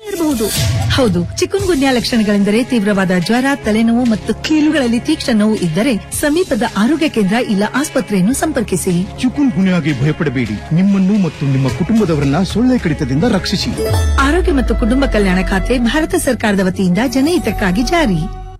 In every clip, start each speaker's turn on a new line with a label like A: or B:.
A: ಇರಬಹುದು ಹೌದು ಚಿಕುನ್ ಗುನ್ಯಾ ಲಕ್ಷಣಗಳೆಂದರೆ ತೀವ್ರವಾದ ಜ್ವರ ತಲೆನೋವು ಮತ್ತು ಕೀಲುಗಳಲ್ಲಿ ತೀಕ್ಷ್ಣ ನೋವು ಇದ್ದರೆ ಸಮೀಪದ ಆರೋಗ್ಯ ಕೇಂದ್ರ ಇಲ್ಲ ಆಸ್ಪತ್ರೆಯನ್ನು ಸಂಪರ್ಕಿಸಿ
B: ಚಿಕುನ್ ಗುನ್ಯಾಗೆ ಭಯಪಡಬೇಡಿ ನಿಮ್ಮನ್ನು ಮತ್ತು ನಿಮ್ಮ ಕುಟುಂಬದವರನ್ನ ಸೊಳ್ಳೆ ಕಡಿತದಿಂದ ರಕ್ಷಿಸಿ
A: ಆರೋಗ್ಯ ಮತ್ತು ಕುಟುಂಬ ಕಲ್ಯಾಣ ಖಾತೆ ಭಾರತ ಸರ್ಕಾರದ ವತಿಯಿಂದ ಜನಹಿತಕ್ಕಾಗಿ ಜಾರಿ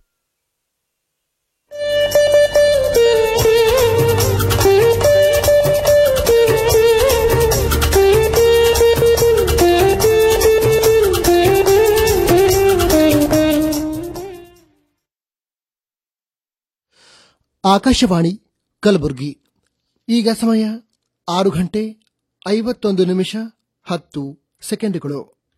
C: ಆಕಾಶವಾಣಿ ಕಲಬುರಗಿ ಈಗ ಸಮಯ ಆರು ಗಂಟೆ ಐವತ್ತೊಂದು ನಿಮಿಷ ಹತ್ತು ಸೆಕೆಂಡುಗಳು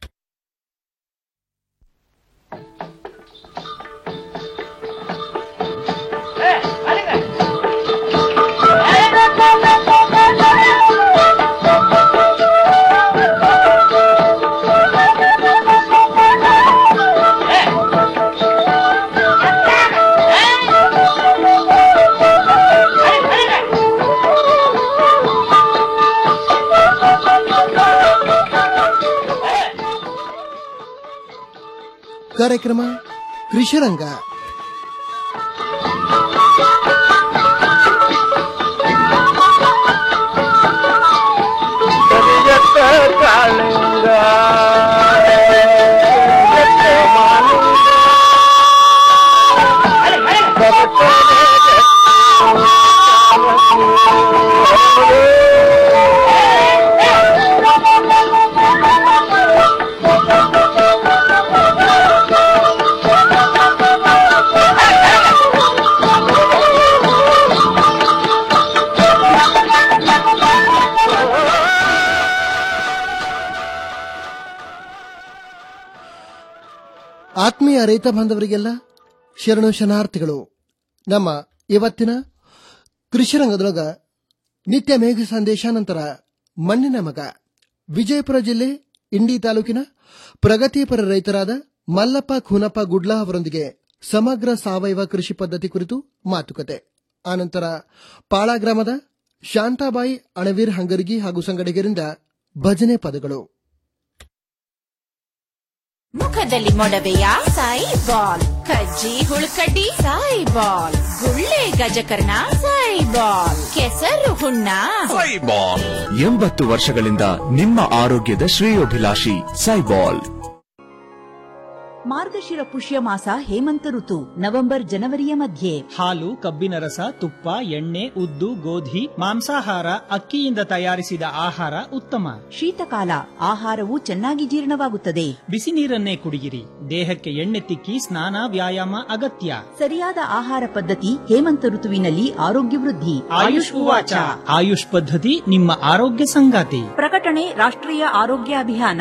C: ಕಾರ್ಯಕ್ರಮ ಕೃಷಿರಂಗ ಆತ್ಮೀಯ ರೈತ ಬಾಂಧವರಿಗೆಲ್ಲ ಶರಣು ಶರಣಾರ್ಥಿಗಳು ನಮ್ಮ ಇವತ್ತಿನ ಕೃಷಿ ರಂಗದೊಳಗ ನಿತ್ಯ ಮೇಘ ಸಂದೇಶ ನಂತರ ಮಣ್ಣಿನ ಮಗ ವಿಜಯಪುರ ಜಿಲ್ಲೆ ಇಂಡಿ ತಾಲೂಕಿನ ಪ್ರಗತಿಪರ ರೈತರಾದ ಮಲ್ಲಪ್ಪ ಖೂನಪ್ಪ ಗುಡ್ಲಾ ಅವರೊಂದಿಗೆ ಸಮಗ್ರ ಸಾವಯವ ಕೃಷಿ ಪದ್ಧತಿ ಕುರಿತು ಮಾತುಕತೆ ಆನಂತರ ಪಾಳ ಗ್ರಾಮದ ಶಾಂತಾಬಾಯಿ ಅಣವೀರ್ ಹಂಗರ್ಗಿ ಹಾಗೂ ಸಂಗಡಿಗರಿಂದ ಭಜನೆ ಪದಗಳು
D: ಮುಖದಲ್ಲಿ ಮೊಡವೆಯ ಸಾಯಿ ಬಾಲ್ ಕಜ್ಜಿ ಹುಳುಕಡ್ಡಿ ಸಾಯಿ ಬಾಲ್ ಗುಳ್ಳೆ ಗಜಕರ್ಣ ಸಾಯಿ ಬಾಲ್ ಕೆಸರು ಹುಣ್ಣ
E: ಸೈಬಾಲ್ ಎಂಬತ್ತು ವರ್ಷಗಳಿಂದ ನಿಮ್ಮ ಆರೋಗ್ಯದ ಶ್ರೇಯೋಭಿಲಾಷಿ ಸೈಬಾಲ್
F: ಮಾರ್ಗಶಿರ ಪುಷ್ಯ ಮಾಸ ಹೇಮಂತ ಋತು ನವೆಂಬರ್ ಜನವರಿಯ ಮಧ್ಯೆ
G: ಹಾಲು ಕಬ್ಬಿನ ರಸ ತುಪ್ಪ ಎಣ್ಣೆ ಉದ್ದು ಗೋಧಿ ಮಾಂಸಾಹಾರ ಅಕ್ಕಿಯಿಂದ ತಯಾರಿಸಿದ ಆಹಾರ ಉತ್ತಮ
F: ಶೀತಕಾಲ ಆಹಾರವು ಚೆನ್ನಾಗಿ ಜೀರ್ಣವಾಗುತ್ತದೆ
G: ಬಿಸಿ ನೀರನ್ನೇ ಕುಡಿಯಿರಿ ದೇಹಕ್ಕೆ ಎಣ್ಣೆ ತಿಕ್ಕಿ ಸ್ನಾನ ವ್ಯಾಯಾಮ ಅಗತ್ಯ
F: ಸರಿಯಾದ ಆಹಾರ ಪದ್ಧತಿ ಹೇಮಂತ ಋತುವಿನಲ್ಲಿ ಆರೋಗ್ಯ ವೃದ್ಧಿ
G: ಆಯುಷ್ ಉವಾಚ ಆಯುಷ್ ಪದ್ಧತಿ ನಿಮ್ಮ ಆರೋಗ್ಯ ಸಂಗಾತಿ
F: ಪ್ರಕಟಣೆ ರಾಷ್ಟ್ರೀಯ ಆರೋಗ್ಯ ಅಭಿಯಾನ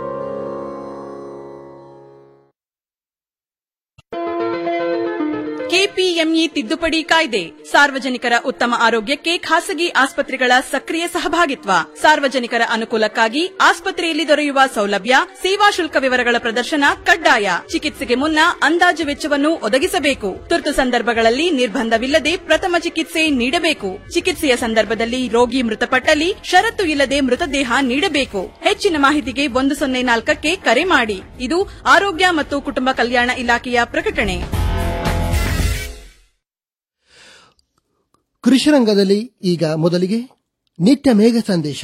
H: ಕೆಪಿಎಂಇ ತಿದ್ದುಪಡಿ ಕಾಯ್ದೆ ಸಾರ್ವಜನಿಕರ ಉತ್ತಮ ಆರೋಗ್ಯಕ್ಕೆ ಖಾಸಗಿ ಆಸ್ಪತ್ರೆಗಳ ಸಕ್ರಿಯ ಸಹಭಾಗಿತ್ವ ಸಾರ್ವಜನಿಕರ ಅನುಕೂಲಕ್ಕಾಗಿ ಆಸ್ಪತ್ರೆಯಲ್ಲಿ ದೊರೆಯುವ ಸೌಲಭ್ಯ ಸೇವಾ ಶುಲ್ಕ ವಿವರಗಳ ಪ್ರದರ್ಶನ ಕಡ್ಡಾಯ ಚಿಕಿತ್ಸೆಗೆ ಮುನ್ನ ಅಂದಾಜು ವೆಚ್ಚವನ್ನು ಒದಗಿಸಬೇಕು ತುರ್ತು ಸಂದರ್ಭಗಳಲ್ಲಿ ನಿರ್ಬಂಧವಿಲ್ಲದೆ ಪ್ರಥಮ ಚಿಕಿತ್ಸೆ ನೀಡಬೇಕು ಚಿಕಿತ್ಸೆಯ ಸಂದರ್ಭದಲ್ಲಿ ರೋಗಿ ಮೃತಪಟ್ಟಲ್ಲಿ ಷರತ್ತು ಇಲ್ಲದೆ ಮೃತದೇಹ ನೀಡಬೇಕು ಹೆಚ್ಚಿನ ಮಾಹಿತಿಗೆ ಒಂದು ಸೊನ್ನೆ ನಾಲ್ಕಕ್ಕೆ ಕರೆ ಮಾಡಿ ಇದು ಆರೋಗ್ಯ ಮತ್ತು ಕುಟುಂಬ ಕಲ್ಯಾಣ ಇಲಾಖೆಯ ಪ್ರಕಟಣೆ
C: ಕೃಷಿ ರಂಗದಲ್ಲಿ ಈಗ ಮೊದಲಿಗೆ ನಿತ್ಯ ಮೇಘ ಸಂದೇಶ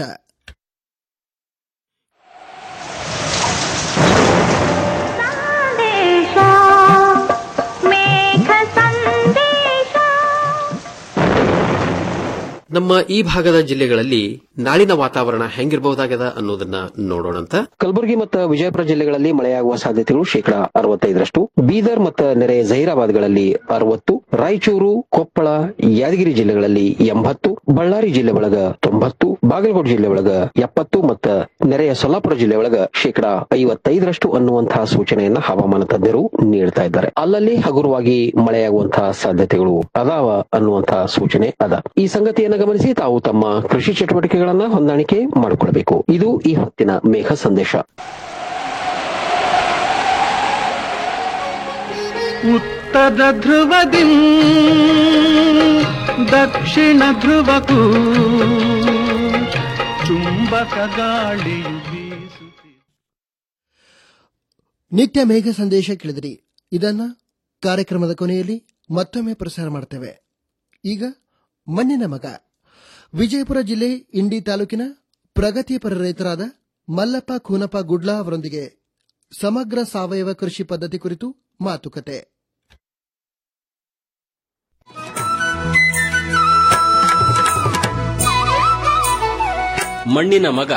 I: ನಮ್ಮ ಈ ಭಾಗದ ಜಿಲ್ಲೆಗಳಲ್ಲಿ ನಾಳಿನ ವಾತಾವರಣ ಹೆಂಗಿರಬಹುದಾಗದ ಅನ್ನೋದನ್ನ ನೋಡೋಣಂತ
J: ಕಲಬುರಗಿ ಮತ್ತು ವಿಜಯಪುರ ಜಿಲ್ಲೆಗಳಲ್ಲಿ ಮಳೆಯಾಗುವ ಸಾಧ್ಯತೆಗಳು ಶೇಕಡಾ ಅರವತ್ತೈದರಷ್ಟು ಬೀದರ್ ಮತ್ತು ನೆರೆಯ ಜಹೀರಾಬಾದ್ಗಳಲ್ಲಿ ಅರವತ್ತು ರಾಯಚೂರು ಕೊಪ್ಪಳ ಯಾದಗಿರಿ ಜಿಲ್ಲೆಗಳಲ್ಲಿ ಎಂಬತ್ತು ಬಳ್ಳಾರಿ ಜಿಲ್ಲೆ ಒಳಗ ತೊಂಬತ್ತು ಬಾಗಲಕೋಟೆ ಜಿಲ್ಲೆ ಒಳಗ ಎಪ್ಪತ್ತು ಮತ್ತು ನೆರೆಯ ಸೊಲ್ಲಾಪುರ ಜಿಲ್ಲೆ ಒಳಗ ಶೇಕಡಾ ಐವತ್ತೈದರಷ್ಟು ಅನ್ನುವಂತಹ ಸೂಚನೆಯನ್ನ ಹವಾಮಾನ ತಜ್ಞರು ನೀಡ್ತಾ ಇದ್ದಾರೆ ಅಲ್ಲಲ್ಲಿ ಹಗುರವಾಗಿ ಮಳೆಯಾಗುವಂತಹ ಸಾಧ್ಯತೆಗಳು ಅದಾವ ಅನ್ನುವಂತಹ ಸೂಚನೆ ಅದ ಈ ಸಂಗತಿಯನ್ನ ಗಮನಿಸಿ ತಾವು ತಮ್ಮ ಕೃಷಿ ಚಟುವಟಿಕೆಗಳನ್ನ ಹೊಂದಾಣಿಕೆ ಮಾಡಿಕೊಳ್ಬೇಕು ಇದು ಈ ಹೊತ್ತಿನ ಮೇಘ ಸಂದೇಶ
K: ಉತ್ತರ ಧ್ರುವದಿ ದಕ್ಷಿಣ ಧ್ರುವಕ್ಕೂ ಚುಂಬಕ ಗಾಳಿಯು ಬೀಸುತ್ತಿದೆ
C: ನಿತ್ಯ ಮೇಘ ಸಂದೇಶ ಕೇಳಿದಿರಿ ಇದನ್ನ ಕಾರ್ಯಕ್ರಮದ ಕೊನೆಯಲ್ಲಿ ಮತ್ತೊಮ್ಮೆ ಪ್ರಸಾರ ಮಾಡ್ತೇವೆ ಈಗ ಮಣ್ಣಿನ ಮಗ ವಿಜಯಪುರ ಜಿಲ್ಲೆ ಇಂಡಿ ತಾಲೂಕಿನ ಪ್ರಗತಿಪರ ರೈತರಾದ ಮಲ್ಲಪ್ಪ ಖೂನಪ್ಪ ಗುಡ್ಲಾ ಅವರೊಂದಿಗೆ ಸಮಗ್ರ ಸಾವಯವ ಕೃಷಿ ಪದ್ಧತಿ ಕುರಿತು ಮಾತುಕತೆ
L: ಮಣ್ಣಿನ ಮಗ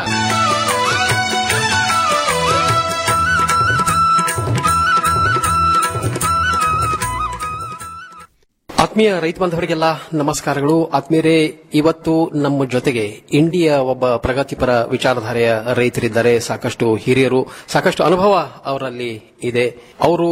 I: ಆತ್ಮೀಯ ರೈತ ಬಾಂಧವರಿಗೆಲ್ಲ ನಮಸ್ಕಾರಗಳು ಆತ್ಮೀಯರೇ ಇವತ್ತು ನಮ್ಮ ಜೊತೆಗೆ ಇಂಡಿಯಾ ಒಬ್ಬ ಪ್ರಗತಿಪರ ವಿಚಾರಧಾರೆಯ ರೈತರಿದ್ದಾರೆ ಸಾಕಷ್ಟು ಹಿರಿಯರು ಸಾಕಷ್ಟು ಅನುಭವ ಅವರಲ್ಲಿ ಇದೆ ಅವರು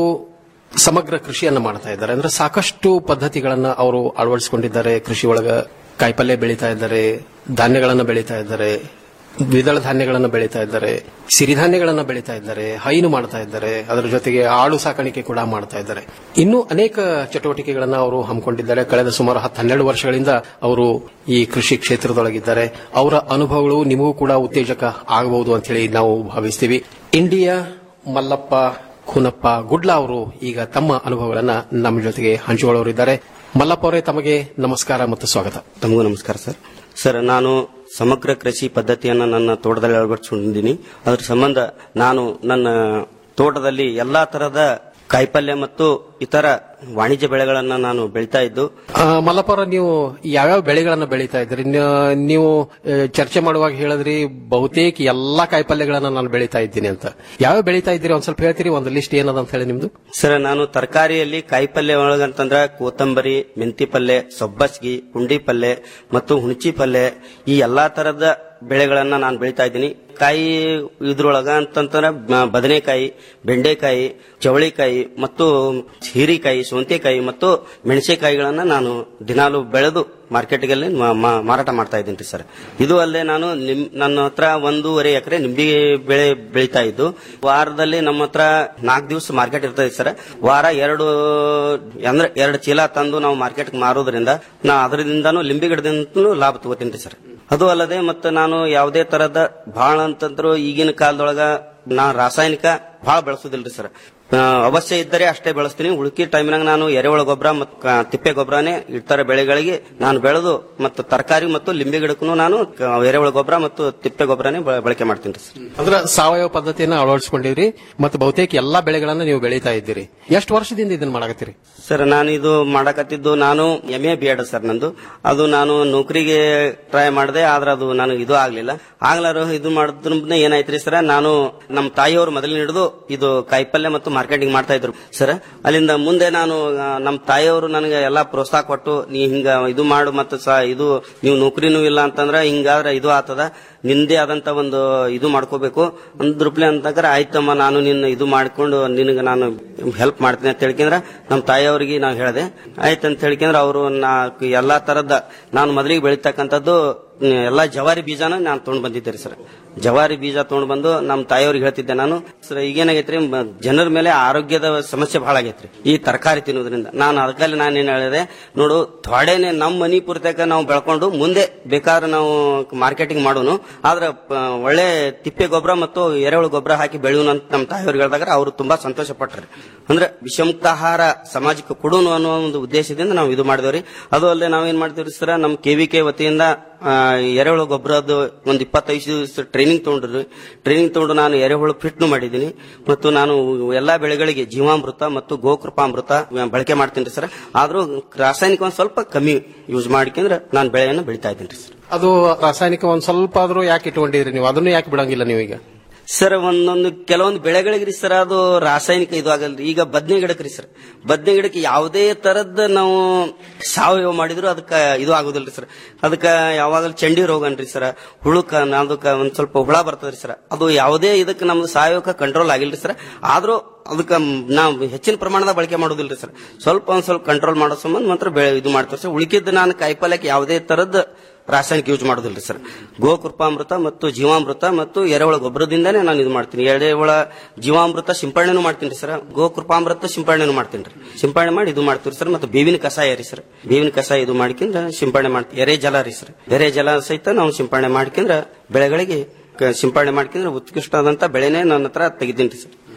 I: ಸಮಗ್ರ ಕೃಷಿಯನ್ನ ಮಾಡ್ತಾ ಇದ್ದಾರೆ ಅಂದ್ರೆ ಸಾಕಷ್ಟು ಪದ್ಧತಿಗಳನ್ನ ಅವರು ಅಳವಡಿಸಿಕೊಂಡಿದ್ದಾರೆ ಕೃಷಿ ಒಳಗ ಕಾಯಿಪಲ್ಯ ಬೆಳೀತಾ ಇದ್ದಾರೆ ಧಾನ್ಯಗಳನ್ನ ಬೆಳೀತಾ ಇದ್ದಾರೆ ದ್ವಿದಳ ಧಾನ್ಯಗಳನ್ನು ಬೆಳೀತಾ ಇದ್ದಾರೆ ಸಿರಿಧಾನ್ಯಗಳನ್ನು ಬೆಳೀತಾ ಇದ್ದಾರೆ ಹೈನು ಮಾಡ್ತಾ ಇದ್ದಾರೆ ಅದರ ಜೊತೆಗೆ ಆಳು ಸಾಕಾಣಿಕೆ ಕೂಡ ಮಾಡ್ತಾ ಇದ್ದಾರೆ ಇನ್ನೂ ಅನೇಕ ಚಟುವಟಿಕೆಗಳನ್ನು ಅವರು ಹಮ್ಮಿಕೊಂಡಿದ್ದಾರೆ ಕಳೆದ ಸುಮಾರು ಹತ್ತು ಹನ್ನೆರಡು ವರ್ಷಗಳಿಂದ ಅವರು ಈ ಕೃಷಿ ಕ್ಷೇತ್ರದೊಳಗಿದ್ದಾರೆ ಅವರ ಅನುಭವಗಳು ನಿಮಗೂ ಕೂಡ ಉತ್ತೇಜಕ ಆಗಬಹುದು ಅಂತ ಹೇಳಿ ನಾವು ಭಾವಿಸ್ತೀವಿ ಇಂಡಿಯಾ ಮಲ್ಲಪ್ಪ ಖುನಪ್ಪ ಗುಡ್ಲಾ ಅವರು ಈಗ ತಮ್ಮ ಅನುಭವಗಳನ್ನ ನಮ್ಮ ಜೊತೆಗೆ ಹಂಚಿಕೊಳ್ಳೋರಿದ್ದಾರೆ ಮಲ್ಲಪ್ಪ ಅವರೇ ತಮಗೆ ನಮಸ್ಕಾರ ಮತ್ತು ಸ್ವಾಗತ
M: ತಮಗೂ ನಮಸ್ಕಾರ ಸರ್ ಸರ್ ನಾನು ಸಮಗ್ರ ಕೃಷಿ ಪದ್ಧತಿಯನ್ನು ನನ್ನ ತೋಟದಲ್ಲಿ ಅಳವಡಿಸಿಕೊಂಡಿದ್ದೀನಿ ಅದರ ಸಂಬಂಧ ನಾನು ನನ್ನ ತೋಟದಲ್ಲಿ ಎಲ್ಲಾ ತರಹದ ಕಾಯಿಪಲ್ಯ ಮತ್ತು ಇತರ ವಾಣಿಜ್ಯ ಬೆಳೆಗಳನ್ನ ನಾನು ಬೆಳಿತಾ ಇದ್ದು
I: ಆ, ಮಲ್ಲಪ್ಪ ಅವರ ನೀವು ಯಾವ್ಯಾವ ಬೆಳೆಗಳನ್ನ ಬೆಳೀತಾ ಇದ್ರಿ ನ- ನೀವು ಆ, ಚರ್ಚೆ ಮಾಡುವಾಗ ಹೇಳಿದ್ರಿ ಬಹುತೇಕ ಎಲ್ಲಾ ಕಾಯಿಪಲ್ಯಗಳನ್ನ ನಾನು ಬೆಳೀತಾ ಇದ್ದೀನಿ ಅಂತ ಯಾವ ಬೆಳೀತಾ ಇದ್ದೀರಿ ಒಂದ್ ಸ್ವಲ್ಪ ಹೇಳ್ತೀರಿ ಒಂದು ಲಿಸ್ಟ್ ಏನದ ಅಂತ ಹೇಳಿ ನಿಮ್ದು
M: ಸರ್ ನಾನು ತರಕಾರಿಯಲ್ಲಿ ಕಾಯಿಪಲ್ಯ ಒಳಗಂತಂದ್ರ ಕೊತ್ತಂಬರಿ ಮೆಂತಿ ಪಲ್ಯ ಸಬ್ಬಸ್ಗಿ ಪುಂಡಿ ಪಲ್ಯ ಮತ್ತು ಹುಣಚಿ ಪಲ್ಯ ಈ ಎಲ್ಲಾ ತರದ ಬೆಳೆಗಳನ್ನ ನಾನು ಬೆಳಿತಾ ಇದ್ದೀನಿ ಕಾಯಿ ಇದ್ರೊಳಗ ಅಂತಂದ್ರೆ ಬ- ಬದನೆಕಾಯಿ ಬೆಂಡೆಕಾಯಿ ಚವಳಿಕಾಯಿ ಮತ್ತು ಹೀರಿಕಾಯಿ ಸೌಂತೆಕಾಯಿ ಮತ್ತು ಮೆಣಸಿನಕಾಯಿಗಳನ್ನ ನಾನು ದಿನಾಲು ಬೆಳೆದು ಮಾರ್ಕೆಟ್ಗಳಲ್ಲಿ ಮ- ಮ- ಮಾರಾಟ ಮಾಡ್ತಾ ಇದ್ದೀನಿ ಸರ್ ಇದು ಅಲ್ಲದೆ ನಾನು ನಿಮ್ ನನ್ನ ಹತ್ರ ಒಂದೂವರೆ ಎಕರೆ ನಿಂಬೆ ಬೆಳೆ ಬೆಳೀತಾ ಇದ್ದು ವಾರದಲ್ಲಿ ನಮ್ಮ ಹತ್ರ ನಾಲ್ಕು ದಿವಸ ಮಾರ್ಕೆಟ್ ಇರ್ತದೆ ಸರ್ ವಾರ ಎರಡು ಅಂದ್ರೆ ಎರಡು ಚೀಲ ತಂದು ನಾವು ಮಾರ್ಕೆಟ್ ಮಾರೋದ್ರಿಂದ ನಾ ಅದರಿಂದಾನು ಲಿಂಬೆ ಗಿಡದಿಂದನೂ ಲಾಭ ತಗೋತೀನಿ ಸರ್ ಅದು ಅಲ್ಲದೆ ಮತ್ತೆ ನಾನು ಯಾವುದೇ ತರದ ಬಹಳ ಅಂತಂದ್ರು ಈಗಿನ ಕಾಲದೊಳಗ ನಾ ರಾಸಾಯನಿಕ ಬಹಳ ಬಳಸೋದಿಲ್ರಿ ಸರ್ ಆ, ಅವಶ್ಯ ಇದ್ದರೆ ಅಷ್ಟೇ ಬೆಳೆಸ್ತೀನಿ ಉಳುಕಿ ಟೈಮ್ನಾಗ ನಾನು ಎರೆಹುಳ ಗೊಬ್ಬರ ಮತ್ತು ಕ- ತಿಪ್ಪೆ ಗೊಬ್ಬರನೇ ಇತರ ಬೆಳೆಗಳಿಗೆ ನಾನು ಬೆಳೆದು ಮತ್ತು ತರಕಾರಿ ಮತ್ತು ಲಿಂಬೆ ಗಿಡಕ್ಕೂ ನಾನು ಕ- ಎರೆಹುಳ ಗೊಬ್ಬರ ಮತ್ತು ತಿಪ್ಪೆ ಗೊಬ್ಬರನೇ ಬ- ಬಳಕೆ ಮಾಡ್ತೀನಿ ಸರ್
I: ಅಂದ್ರೆ ಸಾವಯವ ಪದ್ಧತಿಯನ್ನ ಅಳವಡಿಸಿಕೊಂಡಿರಿ ಮತ್ತು ಬಹುತೇಕ ಎಲ್ಲಾ ಬೆಳೆಗಳನ್ನ ನೀವು ಬೆಳೀತಾ ಇದ್ದೀರಿ ಎಷ್ಟು ವರ್ಷದಿಂದ ಇದನ್ನ ಮಾಡಕತ್ತೀರಿ
M: ಸರ್ ನಾನು ಇದು ಮಾಡಕತ್ತಿದ್ದು ನಾನು M A B Ed sir ನಂದು ಅದು ನಾನು ನೌಕರಿಗೆ ಟ್ರೈ ಮಾಡಿದೆ ಆದ್ರೆ ಅದು ನನಗೆ ಇದು ಆಗ್ಲಿಲ್ಲ ಆಗ್ಲಾರು ಇದು ಮಾಡಿದ್ರ ಏನಾಯ್ತ್ರಿ ಸರ್ ನಾನು ನಮ್ಮ ತಾಯಿಯವರು ಮೊದಲಿನ ಹಿಡಿದು ಇದು ಕಾಯಿಪಲ್ಯ ಮತ್ತು ಮಾರ್ಕೆಟಿಂಗ್ ಮಾಡ್ತಾ ಇದ್ರು ಸರ್ ಅಲ್ಲಿಂದ ಮುಂದೆ ನಾನು ಆ, ನಮ್ಮ ತಾಯಿಯವರು ನನಗೆ ಎಲ್ಲಾ ಪ್ರೋತ್ಸಾಹ ಕೊಟ್ಟು ನೀ ಹಿಂಗ ಇದು ಮಾಡು ಮತ್ತು ಸ ಇದು ನೀವು ನೌಕರಿನೂ ಇಲ್ಲ ಅಂತಂದ್ರೆ ಹಿಂಗಾದ್ರೆ ಇದು ಆತದ ನಿಂದೇ ಆದಂತ ಒಂದು ಇದು ಮಾಡ್ಕೋಬೇಕು ಅಂದ್ರಪ್ಲೆ ಅಂತಂದ್ರೆ ಆಯ್ತಮ್ಮ ನಾನು ನಿನ್ನ ಇದು ಮಾಡ್ಕೊಂಡು ನಿನಗೆ ನಾನು ಹೆಲ್ಪ್ ಮಾಡ್ತೀನಿ ಅಂತ ಹೇಳ್ಕೊಂಡ್ರೆ ನಮ್ಮ ತಾಯಿಯವರಿಗೆ ನಾವು ಹೇಳಿದೆ ಆಯ್ತು ಅಂತ ಹೇಳ್ಕೊಂಡ್ರೆ ಅವರು ನಾ ಎಲ್ಲಾ ತರದ ನಾನು ಮೊದಲಿಗೆ ಬೆಳೀತಕ್ಕಂಥದ್ದು ಹ್ಮ್, ಎಲ್ಲಾ ಜವಾರಿ ಬೀಜನ ನಾನು ತೊಗೊಂಡ್ ಬಂದಿದ್ದೆ ಸರ್ ಜವಾರಿ ಬೀಜ ತೊಗೊಂಡ್ ಬಂದು ನಮ್ಮ ತಾಯಿಯವ್ರಿಗೆ ಹೇಳ್ತಿದ್ದೆ ನಾನು ಸರ್ ಈಗೇನಾಗೈತ್ರಿ ಮ- ಜನರ ಮೇಲೆ ಆರೋಗ್ಯದ ಸಮಸ್ಯೆ ಬಹಳ ಆಗೈತ್ರಿ ಈ ತರಕಾರಿ ತಿನ್ನೋದ್ರಿಂದ ನಾನು ಅದಕ್ಕಲ್ಲಿ ನಾನು ಏನ್ ಹೇಳಿದೆ ನೋಡು ಥೋಡೆನೆ ನಮ್ಮ ಮನಿ ಪೂರ್ತಕ ನಾವು ಬೆಳ್ಕೊಂಡು ಮುಂದೆ ಬೇಕಾದ್ರೆ ನಾವು ಮಾರ್ಕೆಟಿಂಗ್ ಮಾಡೋನು ಆದ್ರೆ ಪ- ಒಳ್ಳೆ ತಿಪ್ಪೆ ಗೊಬ್ಬರ ಮತ್ತು ಎರೆಹುಳು ಗೊಬ್ಬರ ಹಾಕಿ ಬೆಳೆಯೋಣ ಅಂತ ನಮ್ಮ ತಾಯಿಯವ್ರಿಗೆ ಹೇಳಿದಾಗ ಅವರು ತುಂಬಾ ಸಂತೋಷ ಪಟ್ರಿ ಅಂದ್ರೆ ವಿಷಮುಕ್ತ ಆಹಾರ ಸಮಾಜಕ್ಕೆ ಕೊಡೋನು ಅನ್ನೋ ಒಂದು ಉದ್ದೇಶದಿಂದ ನಾವು ಇದು ಮಾಡಿದವ್ರಿ ಅದು ಅಲ್ಲದೆ ನಾವೇನ್ ಮಾಡ್ತೀವಿ ಸರ್ ನಮ್ಮ ಕೆವಿಕೆ ವತಿಯಿಂದ ಆ, ಎರೆಹುಳು ಗೊಬ್ಬರದ್ದು ಒಂದು ಇಪ್ಪತ್ತೈದು ದಿವಸ ಟ್ರೈನಿಂಗ್ ತಗೊಂಡ್ರಿ ಟ್ರೈನಿಂಗ್ ತಗೊಂಡು ನಾನು ಎರೆಹುಳು ಫಿಟ್ನು ಮಾಡಿದ್ದೀನಿ ಮತ್ತು ನಾನು ಎಲ್ಲಾ ಬೆಳೆಗಳಿಗೆ ಜೀವಾಮೃತ ಮತ್ತು ಗೋಕೃಪಾಮೃತ ಬಳಕೆ ಮಾಡ್ತೀನಿ ಸರ್ ಆದ್ರೂ ರಾಸಾಯನಿಕ ಒಂದ್ ಸ್ವಲ್ಪ ಕಮ್ಮಿ ಯೂಸ್ ಮಾಡ್ಕೊಂಡ್ರೆ ನಾನು ಬೆಳೆಯನ್ನು ಬೆಳಿತಾ ಇದ್ದೀನಿ ಸರ್
I: ಅದು ರಾಸಾಯನಿಕ ಒಂದ್ ಸ್ವಲ್ಪ ಆದ್ರೂ ಯಾಕೆ ಇಟ್ಕೊಂಡಿದ್ರಿ ನೀವು ಅದನ್ನು ಯಾಕೆ ಬಿಡಂಗಿಲ್ಲ ನೀವೀಗ
M: ಸರ್ ಒಂದೊಂದು ಕೆಲವೊಂದು ಬೆಳೆಗಳಿಗೆ ರೀ ಸರ್ ಅದು ರಾಸಾಯನಿಕ ಇದು ಆಗಲ್ರಿ ಈಗ ಬದ್ನೆ ಗಿಡಕ್ಕೆ ರೀ ಸರ್ ಬದ್ನೆ ಗಿಡಕ್ಕೆ ಯಾವುದೇ ತರದ್ ನಾವು ಸಾವಯವ ಮಾಡಿದ್ರು ಅದಕ್ಕೆ ಇದು ಆಗುದಿಲ್ರಿ ಸರ್ ಅದಕ್ಕೆ ಯಾವಾಗಲೂ ಚಂಡಿ ರೋಗ ಅನ್ರಿ ಸರ್ ಹುಳುಕ ಅದಕ್ಕೆ ಒಂದ್ ಸ್ವಲ್ಪ ಹುಳ ಬರ್ತದ್ರಿ ಸರ್ ಅದು ಯಾವುದೇ ಇದಕ್ಕೆ ನಮ್ದು ಸಾವಯವಕ್ಕೆ ಕಂಟ್ರೋಲ್ ಆಗಿಲ್ರಿ ಸರ್ ಆದ್ರೂ ಅದಕ್ಕೆ ನಾವು ಹೆಚ್ಚಿನ ಪ್ರಮಾಣದ ಬಳಕೆ ಮಾಡೋದಿಲ್ರಿ ಸರ್ ಸ್ವಲ್ಪ ಒಂದ್ ಸ್ವಲ್ಪ ಕಂಟ್ರೋಲ್ ಮಾಡೋ ಸಂಬಂಧ ಮಾತ್ರ ಬೆಳೆ ಇದು ಮಾಡ್ತೀವಿ ಸರ್ ಉಳಿಕಿದ್ದು ನಾನು ಕಾಯಿಪಲ್ಯಕ್ಕೆ ಯಾವುದೇ ತರದ್ ರಾಸಾಯನಿಕ ಯೂಸ್ ಮಾಡೋದಿಲ್ರಿ ಸರ್ ಗೋಕೃಪಾಮೃತ ಮತ್ತು ಜೀವಾಮೃತ ಮತ್ತು ಎರೆಹುಳ ಗೊಬ್ಬರದಿಂದಾನೇ ನಾನು ಇದು ಮಾಡ್ತೀನಿ ಎರೆಹುಳ ಜೀವಾಮೃತ ಸಿಂಪಡಣೆನೂ ಮಾಡ್ತೀನಿ ಸರ್ ಗೋಕೃಪಾಮೃತ ಸಿಂಪಡಣೆನೂ ಮಾಡ್ತೀನಿ ರೀ ಸಿಂಪಡಣೆ ಮಾಡಿ ಇದು ಮಾಡ್ತೀವಿ ಸರ್ ಮತ್ತು ಬೇವಿನ ಕಷಾಯ ರೀ ಸರ್ ಬೇವಿನ ಕಷಾಯ ಇದು ಮಾಡ್ಕೊಂಡ್ರೆ ಸಿಂಪಡಣೆ ಮಾಡ್ತೀವಿ ಎರೆ ಜಲ ರೀ ಸರ್ ಎರೆ ಜಲ ಸಹಿತ ನಾವು ಸಿಂಪಡಣೆ ಮಾಡ್ಕೊಂಡ್ರೆ ಬೆಳೆಗಳಿಗೆ ಕ- ಸಿಂಪಡಣೆ ಮಾಡ್ಕೊಂಡ್ರೆ ಉತ್ಕೃಷ್ಟವಾದಂತ ಬೆಳೆನೇ ನನ್ನ ಹತ್ರ ತೆಗಿದ್ದೀನಿ ಸರ್